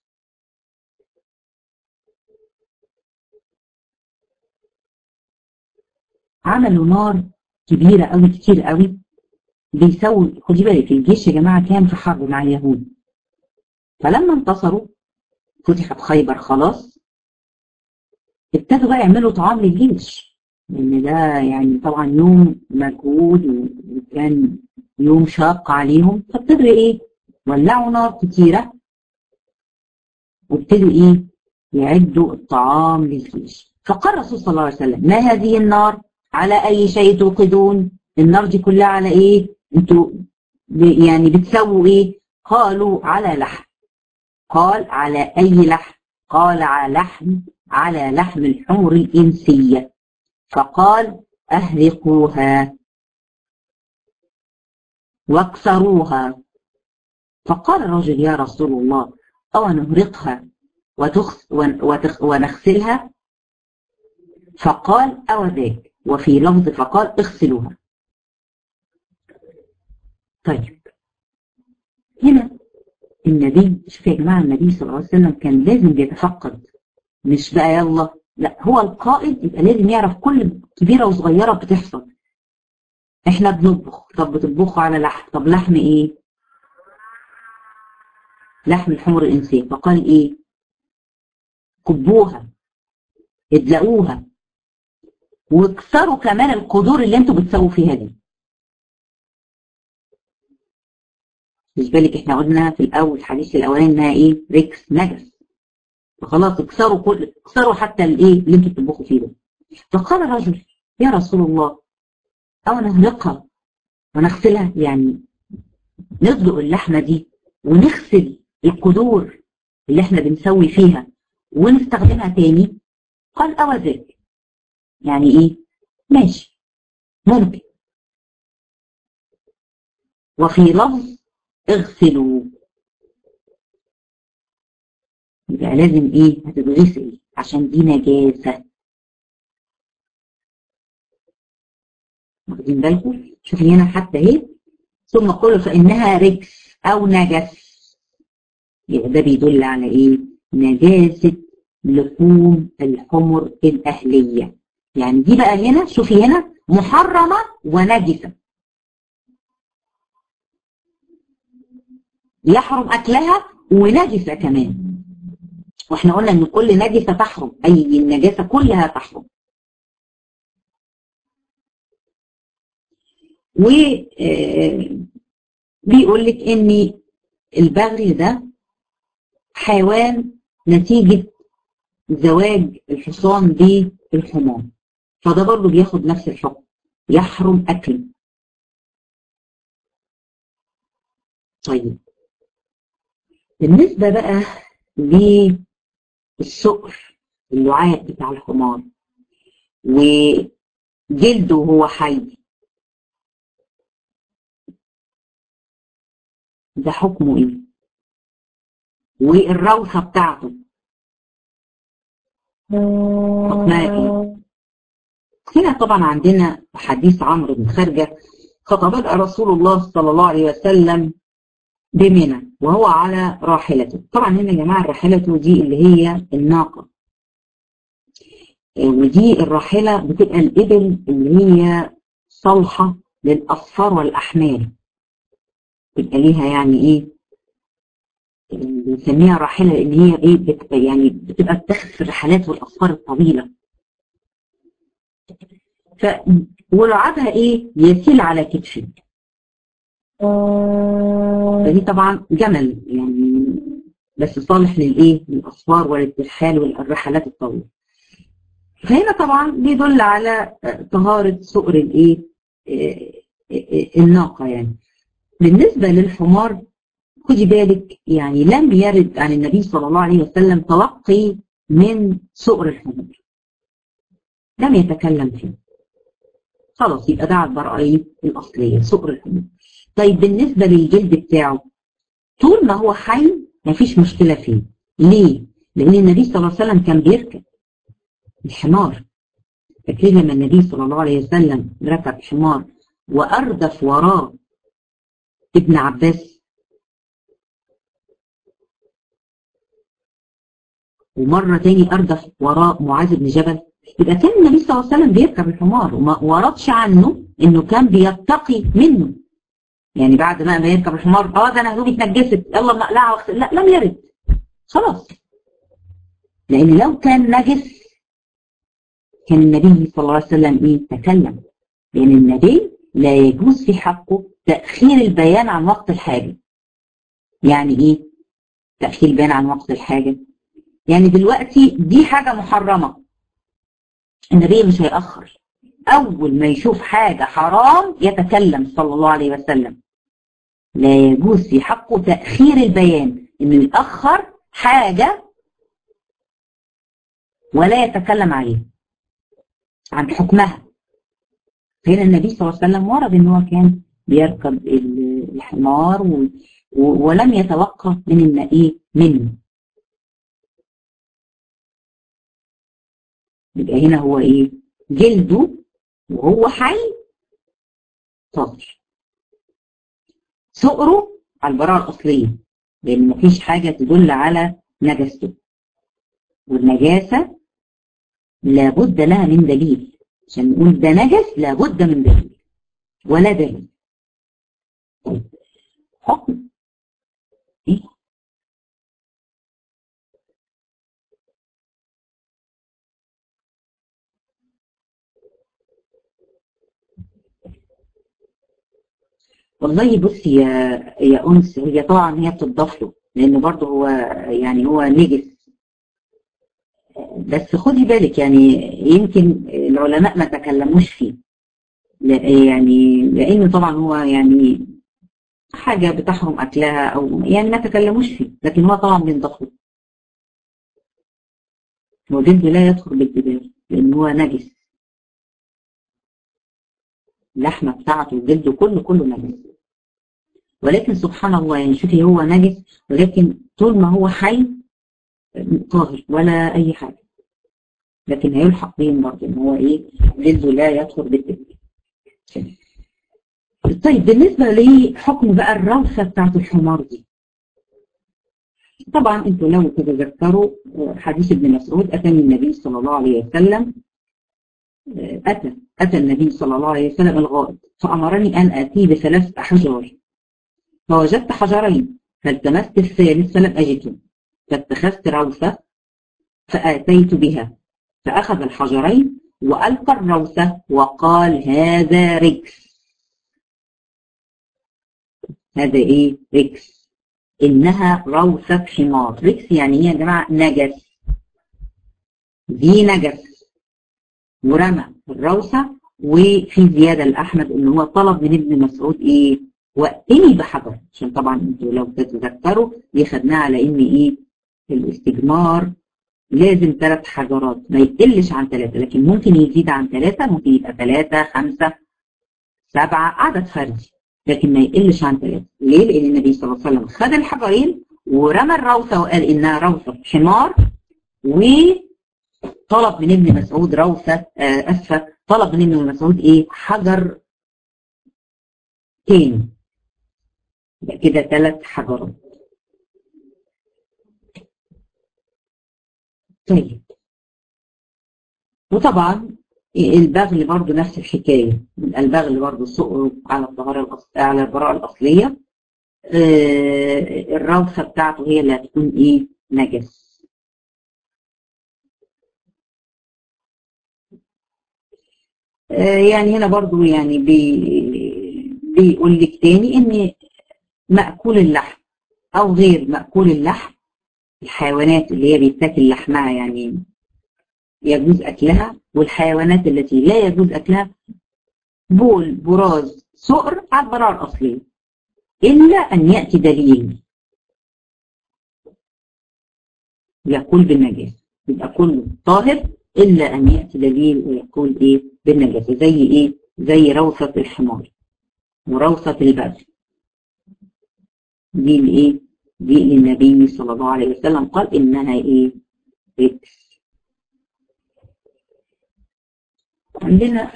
عملوا نار كبيرة قوي كتير قوي بيسووا خدي بالك الجيش يا جماعة كان في حرب مع اليهود فلما انتصروا فتحت خيبر خلاص ابتدوا بقى يعملوا طعام للجيش لأن ده يعني طبعا يوم مجهود وكان يوم شاق عليهم فابتدوا ايه ولعوا نار كتيرة وابتدوا ايه يعدوا الطعام للجيش فقال الرسول صلى الله عليه وسلم ما هذه النار على أي شيء توقدون النار دي كلها على إيه انتوا يعني بتسووا إيه قالوا على لحم قال على أي لحم قال على لحم على لحم الحمر الإنسية فقال أهرقوها واكسروها فقال الرجل يا رسول الله أو نهرقها وتخس وتخ ونغسلها فقال أو ذاك وفي لفظ فقال اغسلوها طيب هنا النبي شوف يا جماعة النبي صلى الله عليه وسلم كان لازم بيتفقد مش بقى يلا لا هو القائد يبقى لازم يعرف كل كبيرة وصغيرة بتحصل احنا بنطبخ طب بتطبخوا على لحم طب لحم ايه لحم الحمر الانسيه فقال ايه كبوها ادلقوها واكسروا كمان القدور اللي انتوا بتسووا فيها دي مش بالك احنا قلنا في الاول الحديث الاولاني انها ايه ريكس نجس فخلاص اكسروا كل اكسروا حتى الايه اللي انتوا بتطبخوا فيه ده فقال الرجل يا رسول الله او نهرقها ونغسلها يعني ندلق اللحمه دي ونغسل القدور اللي احنا بنسوي فيها ونستخدمها تاني قال او ذاك يعني ايه ماشي ممكن وفي لفظ اغسلوا يبقى لازم ايه هتتغسل عشان دي نجاسة واخدين بالكم شوفي هنا حتى اهي ثم قل فإنها رجس أو نجس يبقى ده بيدل على ايه نجاسة لحوم الحمر الأهلية يعني دي بقى هنا شوفي هنا محرمة ونجسة يحرم أكلها ونجسة كمان واحنا قلنا ان كل نجسة تحرم اي النجاسة كلها تحرم و بيقول لك ان البغل ده حيوان نتيجة زواج الحصان بالحمام فده برضه بياخد نفس الحكم يحرم أكله طيب بالنسبة بقى للسؤر اللعاب بتاع الحمار وجلده وهو حي ده حكمه ايه والروثة بتاعته حكمها ايه هنا طبعا عندنا حديث عمرو بن خارجة فطبق رسول الله صلى الله عليه وسلم بمنى وهو على راحلته طبعا هنا يا جماعة راحلته دي اللي هي الناقة ودي الراحلة بتبقى الإبل اللي هي صالحة للأصفار والأحمال تبقى ليها يعني ايه بنسميها راحله لان هي ايه بتبقى يعني بتبقى بتاخد في الرحلات والاسفار الطويله ف ولعبها ايه يسيل على كتفه فدي طبعا جمل يعني بس صالح للايه للاسفار والارتحال والرحلات الطويله فهنا طبعا بيدل على طهاره سؤر الايه الناقه يعني بالنسبه للحمار خدي بالك يعني لم يرد عن النبي صلى الله عليه وسلم تلقي من سؤر الحمار لم يتكلم فيه خلاص يبقى ده على البراءة الأصلية سؤر الحمار طيب بالنسبة للجلد بتاعه طول ما هو حي مفيش مشكلة فيه ليه؟ لأن النبي صلى الله عليه وسلم كان بيركب الحمار فاكرين لما النبي صلى الله عليه وسلم ركب حمار وأردف وراه ابن عباس ومرة تاني أردف وراء معاذ بن جبل يبقى كان النبي صلى الله عليه وسلم بيركب الحمار وما وردش عنه انه كان بيتقي منه يعني بعد ما ما يركب الحمار اه ده انا هدومي اتنجست يلا نقلعها لا لم يرد خلاص لان لو كان نجس كان النبي صلى الله عليه وسلم ايه تكلم لان النبي لا يجوز في حقه تاخير البيان عن وقت الحاجه يعني ايه تاخير البيان عن وقت الحاجه يعني دلوقتي دي حاجه محرمه النبي مش هيأخر أول ما يشوف حاجة حرام يتكلم صلى الله عليه وسلم لا يجوز في حقه تأخير البيان إنه يأخر حاجة ولا يتكلم عليها عن حكمها فهنا النبي صلى الله عليه وسلم ورد إن هو كان بيركب الحمار و... و... ولم يتوقع من النقيه منه يبقى هنا هو ايه جلده وهو حي طاهر سؤره على البراءة الأصلية لأن مفيش حاجة تدل على نجاسته والنجاسة لابد لها من دليل عشان نقول ده نجس لابد من دليل ولا دليل حكم ايه والله بصي يا يا انس هي طبعا هي بتضاف له لان برضه هو يعني هو نجس بس خدي بالك يعني يمكن العلماء ما تكلموش فيه يعني لانه طبعا هو يعني حاجه بتحرم اكلها او يعني ما تكلموش فيه لكن هو طبعا بينضاف له وجلد لا يدخل بالجبال لان هو نجس اللحمه بتاعته وجلده كله كله نجس ولكن سبحان الله يعني شوفي هو نجس ولكن طول ما هو حي طاهر ولا اي حاجه لكن هيلحق بهم برضه ان هو ايه جلده لا يدخل بالجلد طيب بالنسبه لحكم بقى الروثه بتاعت الحمار دي طبعا انتوا لو تتذكروا حديث ابن مسعود اتاني النبي صلى الله عليه وسلم اتى اتى النبي صلى الله عليه وسلم الغائط فامرني ان اتي بثلاث احجار فوجدت حجرين فالتمست الثالث فلم اجده فاتخذت روثه فاتيت بها فاخذ الحجرين والقى الروثه وقال هذا ركس هذا ايه ركس انها روثه حمار ركس يعني ايه يا جماعه نجس دي نجس ورمى الروثه وفي زياده لاحمد ان هو طلب من ابن مسعود ايه وقتني بحجر عشان طبعا انتوا لو تتذكروا دي خدناها على ان ايه الاستجمار لازم ثلاث حجرات ما يقلش عن ثلاثه لكن ممكن يزيد عن ثلاثه ممكن يبقى ثلاثه خمسه سبعه عدد فردي لكن ما يقلش عن ثلاثه ليه؟ لان النبي صلى الله عليه وسلم خد الحجرين ورمى الروثه وقال انها روثه حمار وطلب من ابن مسعود روثه آه اسفه طلب من ابن مسعود ايه؟ حجر تاني يبقى كده ثلاث حجرات طيب وطبعا البغل برضو نفس الحكاية البغل برضو سقه على الطهارة على البراءة الأصلية آه الروثة بتاعته هي اللي هتكون ايه نجس آه يعني هنا برضو يعني بي بيقول لك تاني ان مأكول اللحم او غير مأكول اللحم الحيوانات اللي هي بيتاكل لحمها يعني يجوز اكلها والحيوانات التي لا يجوز اكلها بول براز سؤر على البراءة الأصلية إلا أن يأتي دليل يقول بالنجاسة يبقى كله طاهر إلا أن يأتي دليل ويقول إيه بالنجاسة زي إيه زي روثة الحمار وروثة البغل دي الإيه دي للنبي صلى الله عليه وسلم قال إنها إيه رجس عندنا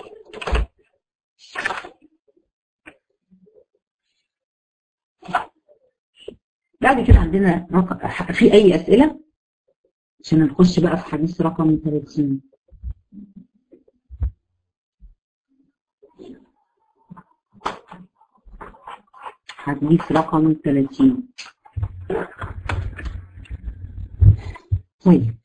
بعد كده عندنا رقم في أي أسئلة عشان نخش بقى في حديث رقم 30 حديث رقم 30 طيب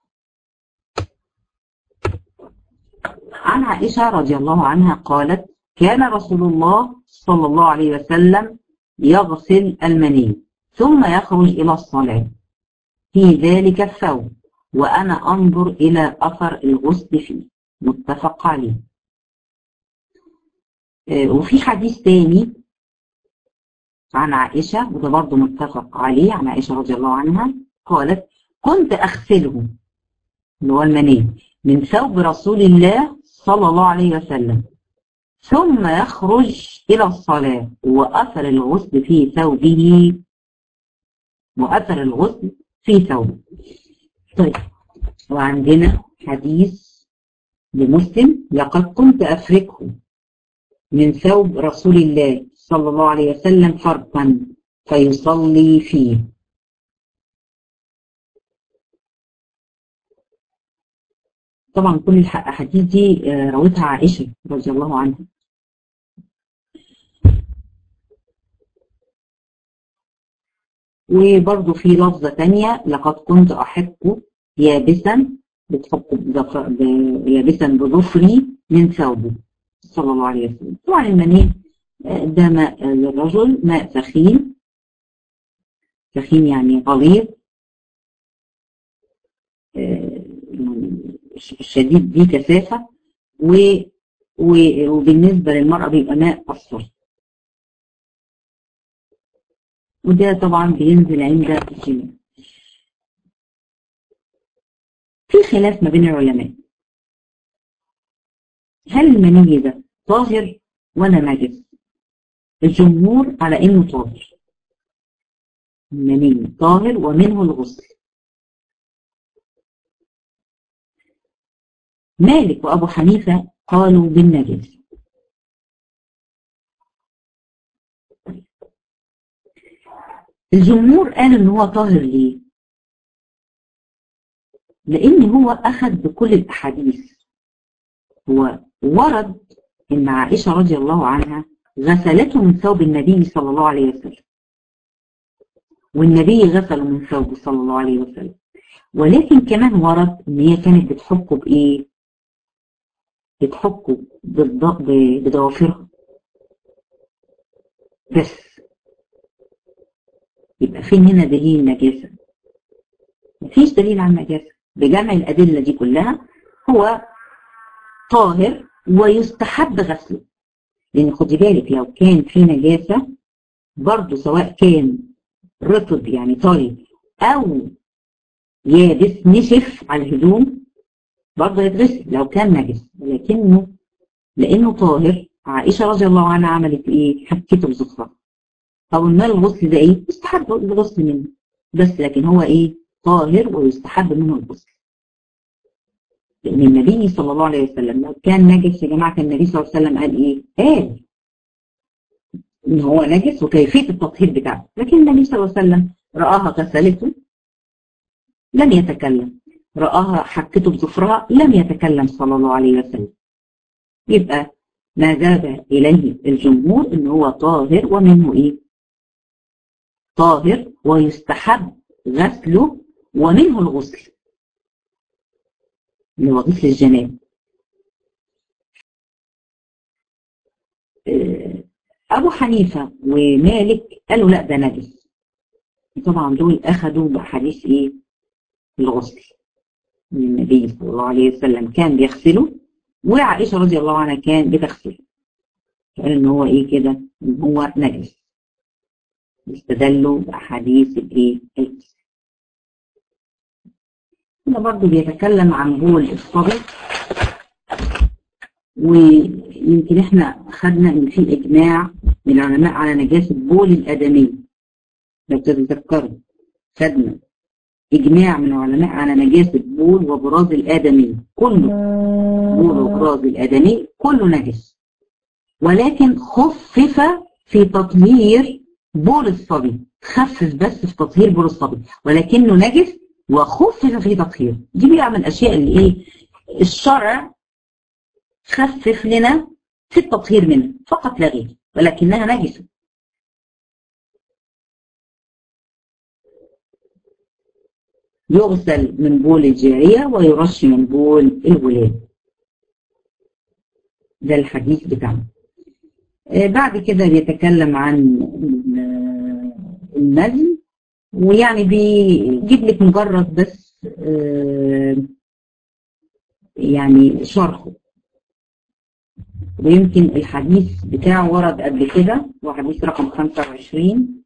عن عائشة رضي الله عنها قالت كان رسول الله صلى الله عليه وسلم يغسل المني ثم يخرج إلى الصلاة في ذلك الثوب وأنا أنظر إلى أثر الغسل فيه متفق عليه وفي حديث تاني عن عائشة وده برضه متفق عليه عن عائشة رضي الله عنها قالت كنت أغسله اللي هو المني من ثوب رسول الله صلى الله عليه وسلم ثم يخرج إلى الصلاة وأثر الغسل في ثوبه وأثر الغسل في ثوبه طيب وعندنا حديث لمسلم لقد كنت أفركه من ثوب رسول الله صلى الله عليه وسلم فرقا فيصلي فيه طبعا كل الأحاديث دي روتها عائشة رضي الله عنها وبرضه في لفظة تانية لقد كنت أحق يابسا بتحط يابسا بظفري من ثوبه صلى الله عليه وسلم طبعا المني ده ماء للرجل ماء سخين سخين يعني غليظ الشديد دي كثافة و... و... وبالنسبة للمرأة بيبقى ماء أصفر وده طبعا بينزل عند الجماع في خلاف ما بين العلماء هل المني ده طاهر ولا نجس الجمهور على انه طاهر المني طاهر ومنه الغسل مالك وابو حنيفه قالوا بالنجس الجمهور قال ان هو طاهر ليه لان هو اخذ بكل الاحاديث هو ورد ان عائشه رضي الله عنها غسلته من ثوب النبي صلى الله عليه وسلم والنبي غسله من ثوبه صلى الله عليه وسلم ولكن كمان ورد ان هي كانت بتحكه بايه بتحكه بضوافرها بس يبقى فين هنا دليل النجاسة مفيش دليل على النجاسة بجمع الأدلة دي كلها هو طاهر ويستحب غسله لأن خدي بالك لو كان في نجاسة برضه سواء كان رطب يعني طري أو يابس نشف على الهدوم برضه يتغسل لو كان نجس ولكنه لأنه طاهر عائشة رضي الله عنها عملت إيه؟ حكته بزفرة طب المال الغسل ده ايه؟ يستحب الغسل منه بس لكن هو ايه؟ طاهر ويستحب منه الغسل. لأن النبي صلى الله عليه وسلم لو كان نجس يا جماعة كان النبي صلى الله عليه وسلم قال ايه؟ قال إن هو نجس وكيفية التطهير بتاعه، لكن النبي صلى الله عليه وسلم رآها غسلته لم يتكلم، رآها حكته بظفرها لم يتكلم صلى الله عليه وسلم. يبقى ما ذهب إليه الجمهور إن هو طاهر ومنه إيه؟ طاهر ويستحب غسله ومنه الغسل اللي هو غسل الجناب أبو حنيفة ومالك قالوا لا ده نجس طبعا دول أخذوا بحديث إيه الغسل من النبي صلى الله عليه وسلم كان بيغسله وعائشة رضي الله عنها كان بتغسله قال إن هو إيه كده إن هو نجس استدلوا بأحاديث الإيه الغسل هنا برضه بيتكلم عن بول الصبي ويمكن احنا خدنا ان في اجماع من العلماء على نجاسة بول الادمي لو تتذكروا خدنا اجماع من العلماء على نجاسة بول وبراز الادمي كله بول وبراز الادمي كله نجس ولكن خفف في تطهير بول الصبي خفف بس في تطهير بول الصبي ولكنه نجس وخفف في تطهير دي بقى من الاشياء اللي ايه الشرع خفف لنا في التطهير منها فقط لا غير ولكنها نجسة يغسل من بول الجارية ويرش من بول الولاد ده الحديث بتاعنا آه بعد كده بيتكلم عن المزي ويعني بيجيب لك مجرد بس آه يعني شرحه ويمكن الحديث بتاعه ورد قبل كده وحديث رقم 25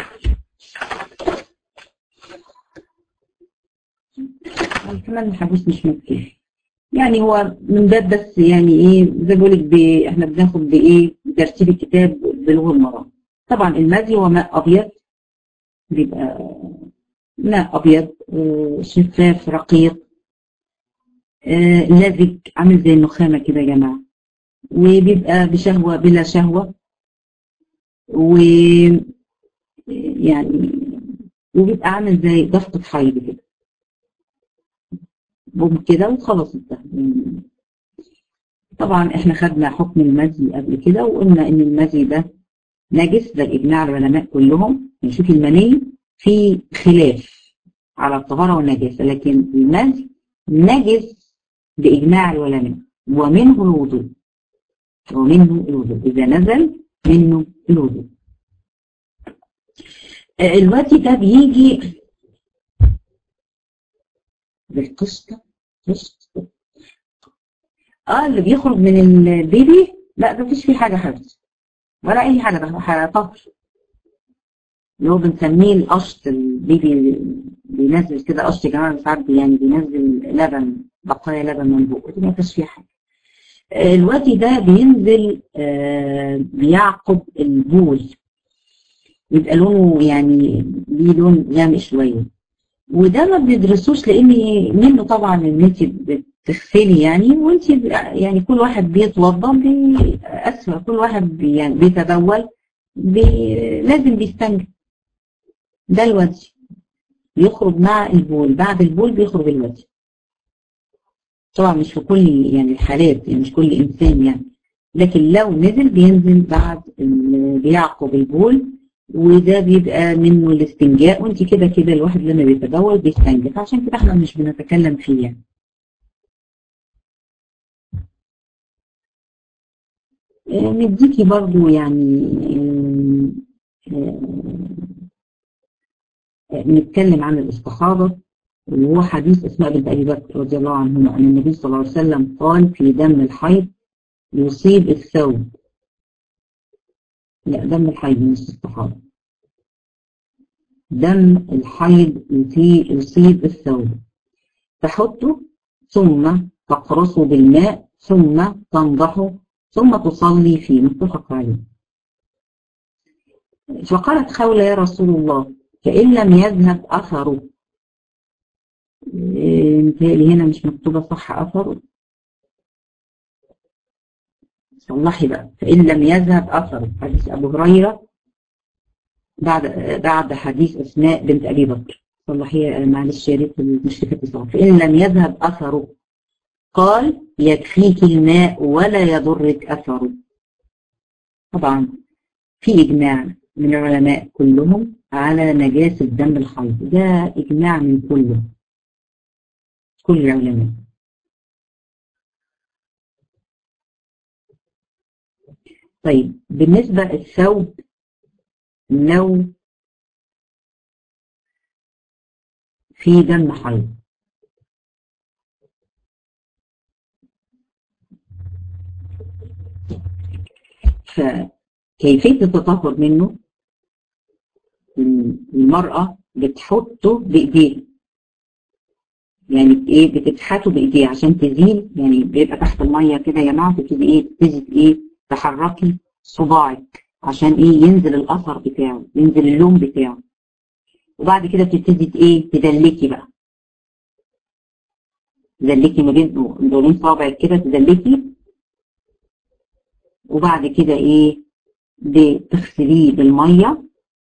كمان الحديث مش ممكن يعني هو من باب بس يعني ايه زي بقول لك احنا بناخد بايه ترتيب الكتاب بلغه المرام طبعا المزي هو ماء ابيض بيبقى ماء ابيض شفاف رقيق لزج عامل زي النخامه كده يا جماعه وبيبقى بشهوة بلا شهوة و يعني وبيبقى عامل زي ضغطة حيض كده بوم كده وخلاص انتهى طبعا احنا خدنا حكم المزي قبل كده وقلنا ان المزي ده نجس ده الاجماع العلماء كلهم نشوف المني في خلاف على الطهارة والنجاسة لكن المزي نجس بإجماع العلماء ومنه الوضوء ومنه الوضوء إذا نزل منه الوضوء الوقت ده بيجي بالقسط قسط اه اللي بيخرج من البيبي لا ده مفيش فيه حاجة حبس ولا أي حاجة ده طهر اللي هو بنسميه القشط البيبي بينزل كده قشط يا جماعة ساعات يعني بينزل لبن بقايا لبن من بقه دي ما فيش فيه حاجة الوادي ده بينزل آه بيعقب البول يبقى لونه يعني ليه لون غامق شويه وده ما بندرسوش لان منه طبعا ان انت بتغسلي يعني وانت يعني كل واحد بيتوضا اسفه كل واحد بي يعني بيتبول بي لازم بيستنجد ده الوادي بيخرج مع البول بعد البول بيخرج الوادي طبعا مش في كل يعني الحالات يعني مش كل انسان يعني لكن لو نزل بينزل بعد بيعقب البول وده بيبقى منه الاستنجاء وانت كده كده الواحد لما بيتبول بيستنجى فعشان كده احنا مش بنتكلم فيه يعني. نديكي برضو يعني نتكلم عن الاستحاضة وهو حديث اسماء بنت ابي بكر رضي الله عنهما ان النبي صلى الله عليه وسلم قال في دم الحيض يصيب الثوب لا دم الحيض مش استحاضة دم الحيض يصيب الثوب تحطه ثم تقرصه بالماء ثم تنضحه ثم تصلي فيه متفق عليه فقالت خولة يا رسول الله فإن لم يذهب أثره متهيألي هنا مش مكتوبة صح أثره صلحي بقى فإن لم يذهب أثره حديث أبو هريرة بعد بعد حديث أسماء بنت أبي بكر صلحي معلش يا ريت مش كاتبة فإن لم يذهب أثره قال يكفيك الماء ولا يضرك أثره طبعا في إجماع من العلماء كلهم على نجاسة دم الحيض ده إجماع من كله كل العلماء طيب بالنسبة للثوب لو في دم حيض فكيفية التطهر منه المرأة بتحطه بإيديها يعني ايه بتتحته بايديها عشان تزيل يعني بيبقى تحت الميه كده يا جماعه تبتدي ايه تبتدي ايه تحركي صباعك عشان ايه ينزل الاثر بتاعه ينزل اللون بتاعه وبعد كده بتبتدي ايه تدلكي بقى تدلكي ما بين دولين صابعك كده تدلكي وبعد كده ايه بتغسليه بالميه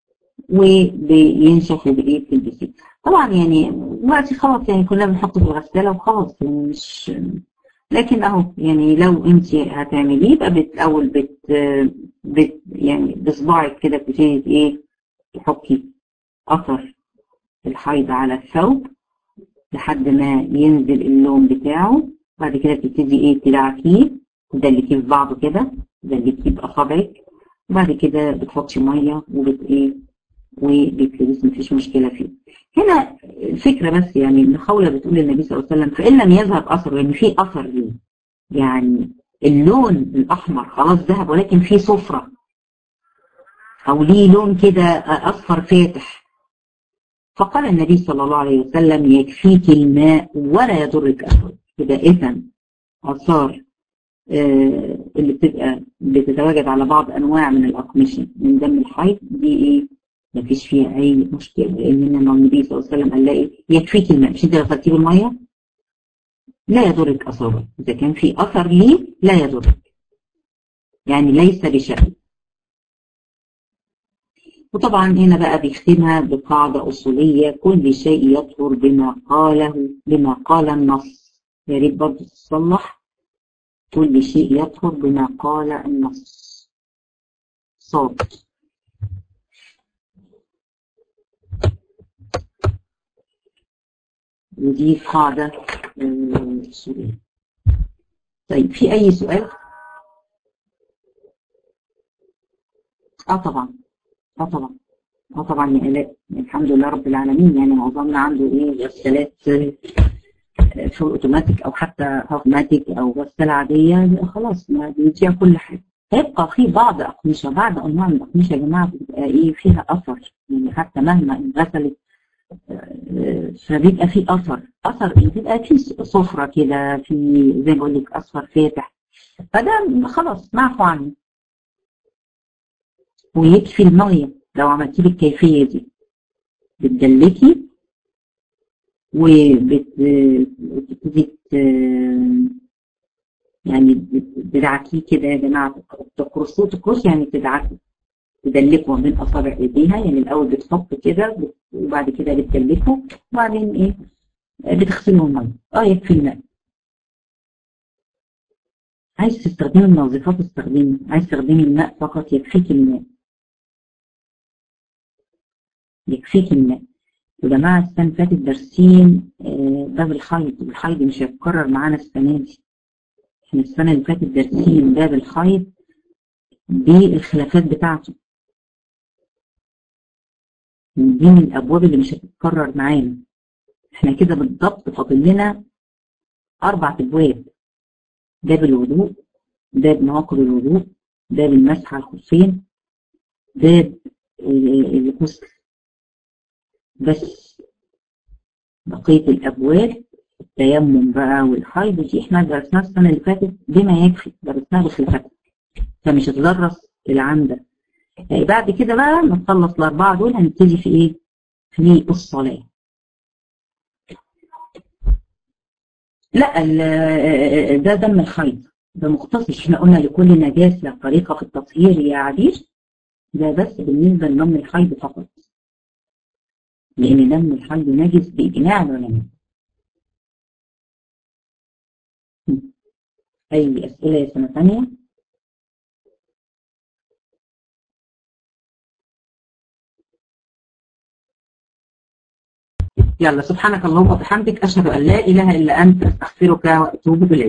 وبينشف وبايه بتلبسيه طبعا يعني دلوقتي خلاص يعني كلنا بنحطه في الغساله وخلاص مش لكن اهو يعني لو انت هتعمليه يبقى الاول بت, بت يعني بصباعك كده بتبتدي ايه تحطي اثر الحيض على الثوب لحد ما ينزل اللون بتاعه بعد كده بتبتدي ايه تدعكيه تدلكيه في بعضه كده تدلكيه باصابعك وبعد كده بتحطي ميه وبت ايه وبيتلبس مفيش مشكله فيه. هنا الفكره بس يعني ان خوله بتقول للنبي صلى الله عليه وسلم فان لم يذهب اثر يعني في اثر ليه؟ يعني اللون الاحمر خلاص ذهب ولكن في صفرة او ليه لون كده اصفر فاتح فقال النبي صلى الله عليه وسلم يكفيك الماء ولا يضرك اثر كده اذا اثار آه اللي بتبقى بتتواجد على بعض انواع من الاقمشه من دم الحيض دي ايه ما فيش فيها اي مشكله لان النبي صلى الله عليه وسلم قال لها ايه يكفيك الماء مش انت غسلتيه بالميه لا يضرك اثره اذا كان في اثر ليه لا يضرك يعني ليس بشأن وطبعا هنا بقى بيختمها بقاعدة أصولية كل شيء يطهر بما قاله بما قال النص يا ريت برضه تصلح كل شيء يطهر بما قال النص صاد ودي قاعدة أصولية طيب في أي سؤال؟ اه طبعا اه طبعا اه طبعا يا الاء الحمد لله رب العالمين يعني معظمنا عنده ايه غسالات فول اوتوماتيك او حتى اوتوماتيك او غساله عاديه خلاص ما بيديها كل حاجه هيبقى في بعض اقمشه بعض انواع من الاقمشه يا جماعه بتبقى ايه فيها اثر يعني حتى مهما انغسلت فبيبقى في اثر اثر ايه بيبقى في صفرة كده في زي ما بقول لك اصفر فاتح فده خلاص معفو عنه ويكفي المية لو عملتي بالكيفية دي بتدلكي وبتبتدي يعني بتدعكيه كده يا جماعة تقرصوه تقرص يعني تدعكي تدلكوا من اصابع ايديها يعني الاول بتحط كده وبعد كده بتدلكوا وبعدين ايه بتغسلوا الميه اه يكفي الماء عايز تستخدمي المنظفات استخدمي عايز تستخدمي الماء فقط يكفيك الماء يكفيك الماء يا جماعة السنة اللي فاتت دارسين باب الحيض والحيض مش هيتكرر معانا السنة دي احنا السنة اللي فاتت دارسين باب الحيض بالخلافات بتاعته دي من الابواب اللي مش هتتكرر معانا احنا كده بالضبط فاضل لنا اربع ابواب باب الوضوء باب نواقض الوضوء باب المسح على الخفين باب الغسل بس بقية الأبواب التيمم بقى والحيض دي احنا درسناها السنة اللي فاتت بما يكفي درسناها بخلافات فمش هتدرس العام ده يعني بعد كده بقى ما نخلص الأربعة دول هنبتدي في إيه؟ في الصلاة. لا ده دم الحيض ده مختص احنا قلنا لكل نجاسة طريقة في التطهير يا عبير ده بس بالنسبة لدم الحيض فقط. لأن دم الحيض نجس بإجماع العلماء. أي أسئلة يا سنة ثانية؟ يلا سبحانك اللهم وبحمدك أشهد أن لا إله إلا أنت أستغفرك وأتوب إليك